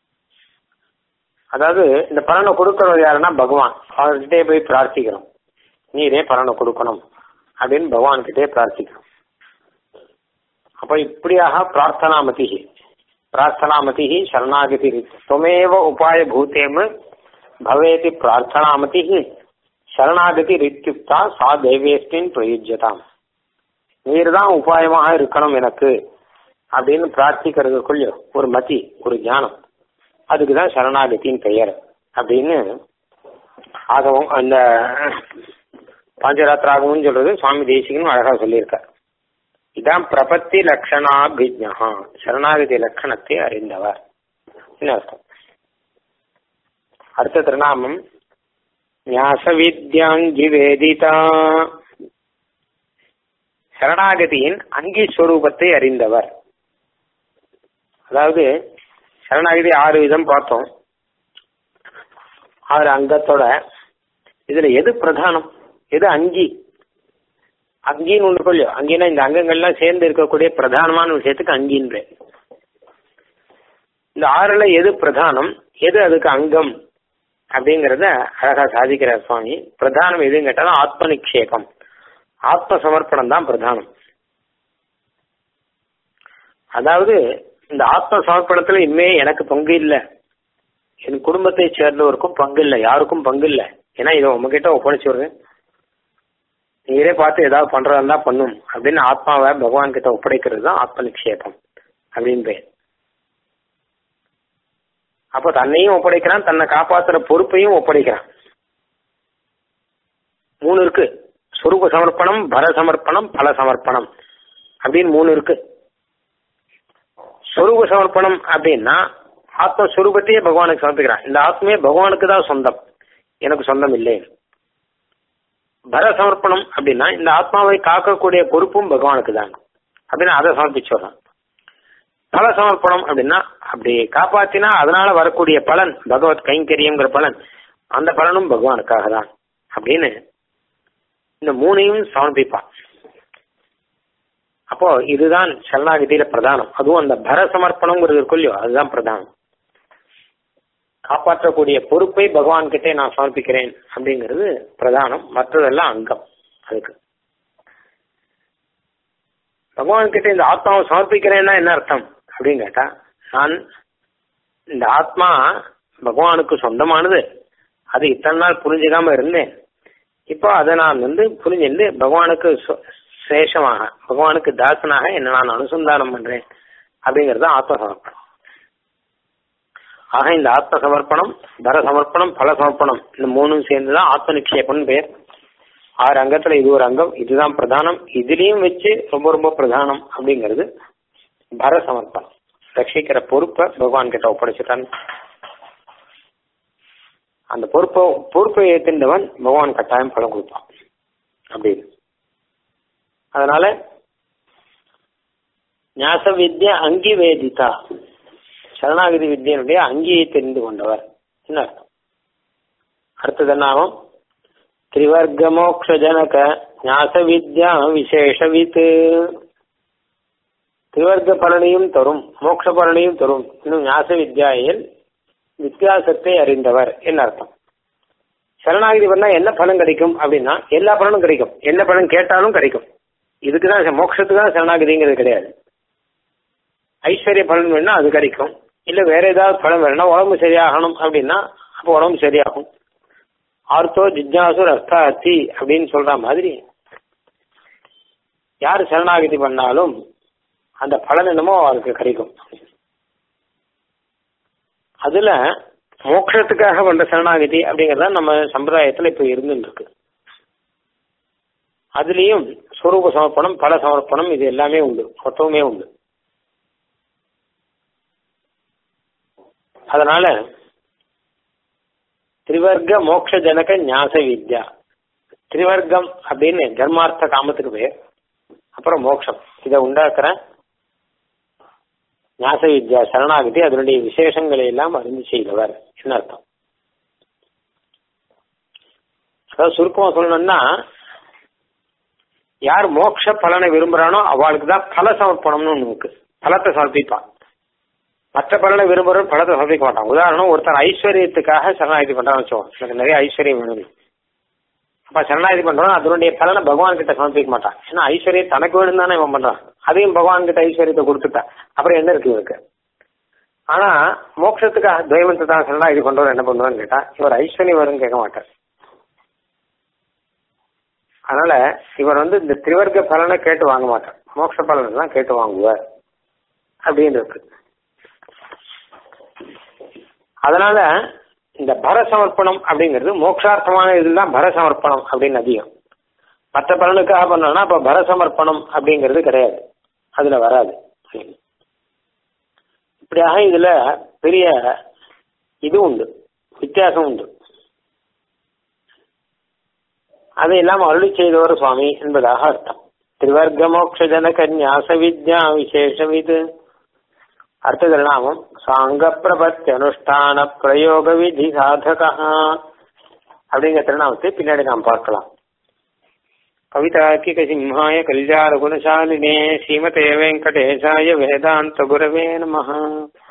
அதாவது இந்த பலனை கொடுக்கறது யாருன்னா பகவான் அவர்கிட்டே போய் பிரார்த்திக்கிறோம் நீரே பலனை கொடுக்கணும் அப்படின்னு பகவான்கிட்டே பிரார்த்திக்கிறோம் அப்ப இப்படியாக பிரார்த்தனாமதி பிரார்த்தனாமதி சரணாகதி துவமேவ உபாய பூத்தேம பவேதி பிரார்த்தனாமதி சரணாகதி ரித்யுக்தா சா தேவேஸ்டின் பிரயுஜ்யதாம் நீர் தான் உபாயமாக இருக்கணும் எனக்கு அப்படின்னு பிரார்த்திக்கிறதுக்குள்ள ஒரு மதி ஒரு ஞானம் அதுக்கு தான் சரணாகத்தின் பெயர் அப்படின்னு ஆகவும் அந்த பாஞ்சராத்திராகவும் சொல்றது சுவாமி தேசிகனும் அழகா சொல்லியிருக்கார் இதான் பிரபத்தி லட்சணாபிஜா சரணாகதி லட்சணத்தை அறிந்தவர் என்ன அர்த்தம் அடுத்த திருநாமம் ஞாச வித்யாங்கி வேதிதா சரணாகதியின் அங்கி ஸ்வரூபத்தை அறிந்தவர் அதாவது சரணாகதி ஆறு விதம் பார்த்தோம் ஆறு அங்கத்தோட இதுல எது பிரதானம் எது அங்கி அங்கின்னு ஒன்று கொள்ளியோ அங்கினா இந்த அங்கங்கள்லாம் சேர்ந்து இருக்கக்கூடிய பிரதானமான விஷயத்துக்கு அங்கின்ற இந்த ஆறுல எது பிரதானம் எது அதுக்கு அங்கம் அப்படிங்கறத அழகா சாதிக்கிறார் சுவாமி பிரதானம் எதுன்னு கேட்டாலும் ஆத்ம நிக்ஷேபம் ஆத்ம சமர்ப்பணம் தான் பிரதானம் அதாவது இந்த ஆத்ம சமர்ப்பணத்துல இனிமே எனக்கு பங்கு இல்லை என் குடும்பத்தை சேர்ந்தவருக்கும் பங்கு இல்லை யாருக்கும் பங்கு இல்லை ஏன்னா இதை உங்ககிட்ட ஒப்படைச்சு விடுறேன் நீங்களே பார்த்து ஏதாவது பண்றதா இருந்தா பண்ணும் அப்படின்னு ஆத்மாவை பகவான் கிட்ட ஒப்படைக்கிறது தான் ஆத்ம நிக்ஷேபம் அப்படின்னு பேர் அப்போ தன்னையும் ஒப்படைக்கிறான் தன்னை காப்பாத்துற பொறுப்பையும் ஒப்படைக்கிறான் மூணு இருக்கு சுரூப சமர்ப்பணம் பர சமர்ப்பணம் பல சமர்ப்பணம் அப்படின்னு மூணு இருக்கு சொரூப சமர்ப்பணம் அப்படின்னா ஆத்மஸ்வரூபத்தையே பகவானுக்கு சமர்ப்பிக்கிறான் இந்த ஆத்மையே பகவானுக்கு தான் சொந்தம் எனக்கு சொந்தம் இல்லை பர சமர்ப்பணம் அப்படின்னா இந்த ஆத்மாவை காக்கக்கூடிய பொறுப்பும் பகவானுக்கு தான் அப்படின்னு அதை சமர்ப்பிச்சு வர்றான் பல சமர்ப்பணம் அப்படின்னா அப்படி காப்பாத்தினா அதனால வரக்கூடிய பலன் பகவத் கைங்கரியங்கிற பலன் அந்த பலனும் பகவானுக்காக தான் அப்படின்னு இந்த மூணையும் சமர்ப்பிப்பான் அப்போ இதுதான் சரணாகதியில பிரதானம் அதுவும் அந்த பர சமர்ப்பணங்கிறது இருக்குல்லையோ அதுதான் பிரதானம் காப்பாற்றக்கூடிய பொறுப்பை பகவான் கிட்டே நான் சமர்ப்பிக்கிறேன் அப்படிங்கிறது பிரதானம் மற்றதெல்லாம் அங்கம் அதுக்கு பகவான் கிட்ட இந்த ஆத்மாவை சமர்ப்பிக்கிறேன்னா என்ன அர்த்தம் அப்படின்னு கேட்டா நான் இந்த ஆத்மா பகவானுக்கு சொந்தமானது அது இத்தனை நாள் புரிஞ்சுக்காம இருந்தேன் இப்போ அதை நான் வந்து புரிஞ்சுட்டு பகவானுக்கு சேஷமாக பகவானுக்கு தாசனாக என்ன நான் அனுசந்தானம் பண்றேன் அப்படிங்கிறது ஆத்ம சமர்ப்பணம் ஆக இந்த ஆத்ம சமர்ப்பணம் தர சமர்ப்பணம் பல சமர்ப்பணம் இந்த மூணும் சேர்ந்துதான் ஆத்ம நிக்ஷேபம் பேர் ஆறு அங்கத்துல இது ஒரு அங்கம் இதுதான் பிரதானம் இதுலயும் வச்சு ரொம்ப ரொம்ப பிரதானம் அப்படிங்கிறது பர சமர்ப்பணம் ரட்சிக்கிற பொறுப்பை பகவான் கிட்ட ஒப்படைச்சிட்டான் அந்த பொறுப்பை பொறுப்பை ஏற்றின்றவன் பகவான் கட்டாயம் பலம் கொடுப்பான் அப்படின்னு அதனால ஞாச வித்யா அங்கி வேதிதா சரணாகதி வித்யனுடைய அங்கியை தெரிந்து கொண்டவர் என்ன அர்த்தம் அடுத்தது என்னாகும் திரிவர்க்க மோக்ஷ ஜனக ஞாச வித்யா விசேஷவித் திரிவர்க்க பலனையும் தரும் மோட்ச பலனையும் தரும் இன்னும் ஞாச வித்யாயில் வித்தியாசத்தை அறிந்தவர் என்ன அர்த்தம் சரணாகதி பண்ணா என்ன பலன் கிடைக்கும் அப்படின்னா எல்லா பலனும் கிடைக்கும் என்ன பலன் கேட்டாலும் கிடைக்கும் இதுக்கு தான் மோட்சத்துக்கு தான் சரணாகதிங்கிறது கிடையாது ஐஸ்வர்ய பலன் வேணும்னா அது கிடைக்கும் இல்ல வேற ஏதாவது பலன் வேணும்னா உடம்பு சரியாகணும் அப்படின்னா அப்போ உடம்பு சரியாகும் ஆர்த்தோ ஜிஜ்ஞாசு ரஸ்தாத்தி அப்படின்னு சொல்ற மாதிரி யார் சரணாகதி பண்ணாலும் அந்த பலன் என்னமோ அவருக்கு கிடைக்கும் அதுல மோட்சத்துக்காக பண்ற சரணாகதி அப்படிங்கறத நம்ம சம்பிரதாயத்துல இப்ப இருந்துட்டு இருக்கு அதுலயும் ஸ்வரூப சமர்ப்பணம் பல சமர்ப்பணம் இது எல்லாமே உண்டு மொத்தமுமே உண்டு அதனால திரிவர்க்க மோட்ச ஜனக ஞாச வித்யா திரிவர்க்கம் அப்படின்னு தர்மார்த்த காமத்துக்கு பேர் அப்புறம் மோட்சம் இதை உண்டாக்குற ஞாச வித்யா சரணாகதி அதனுடைய விசேஷங்களை எல்லாம் அறிந்து செய்தவர் என்ன அர்த்தம் அதாவது சுருக்கமா சொல்லணும்னா யார் மோட்ச பலனை விரும்புறானோ அவளுக்கு தான் பல சமர்ப்பணம்னு ஒண்ணு இருக்கு பலத்தை சமர்ப்பிப்பான் மற்ற பலனை விரும்புறவன் பலத்தை சமர்ப்பிக்க மாட்டான் உதாரணம் ஒருத்தர் ஐஸ்வர்யத்துக்காக சரணாகதி பண்றான்னு வச்சுக்கோங்க எனக்கு நிறைய ஐஸ்வர்யம் வேணும் அப்ப சரணாகதி பண்றோம் அதனுடைய பலனை பகவான் கிட்ட சமர்ப்பிக்க மாட்டான் ஏன்னா ஐஸ்வர்யம் தனக்கு வேணும் தானே இவன் பண்றான் அதையும் பகவான் கிட்ட ஐஸ்வர்யத்தை கொடுத்துட்டான் அப்புறம் என்ன இருக்கு இவருக்கு ஆனா மோட்சத்துக்காக துவைமத்தை தான் சரணாகதி பண்றவர் என்ன பண்ணுவான்னு கேட்டா இவர் ஐஸ்வர்யம் வரும்னு கேட்க மாட்டார் அதனால இவர் வந்து இந்த திரிவர்க்க பலனை கேட்டு வாங்க மாட்டார் மோட்ச பலனை தான் கேட்டு வாங்குவார் அப்படின்னு இருக்கு அதனால இந்த பர சமர்ப்பணம் அப்படிங்கிறது மோட்சார்த்தமான இதுதான் பர சமர்ப்பணம் அப்படின்னு அதிகம் மற்ற பலனுக்காக பண்ணோம்னா அப்ப பர சமர்ப்பணம் அப்படிங்கிறது கிடையாது அதுல வராது இப்படியாக இதுல பெரிய இது உண்டு வித்தியாசம் உண்டு அதையெல்லாம் அருளி செய்தவர் சுவாமி என்பதாக அர்த்தம் திரிவர்க்க மோட்ச ஜனக ஞாச வித்யா விசேஷவிது அடுத்த திருநாமம் சாங்க பிரபத்தி அனுஷ்டான பிரயோக விதி சாதகா அப்படிங்கிற திருநாமத்தை பின்னாடி நாம் பார்க்கலாம் கவிதாக்கிக சிம்ஹாய கல்யாண குணசாலினே ஸ்ரீமதே வெங்கடேசாய வேதாந்த குரவே நமஹ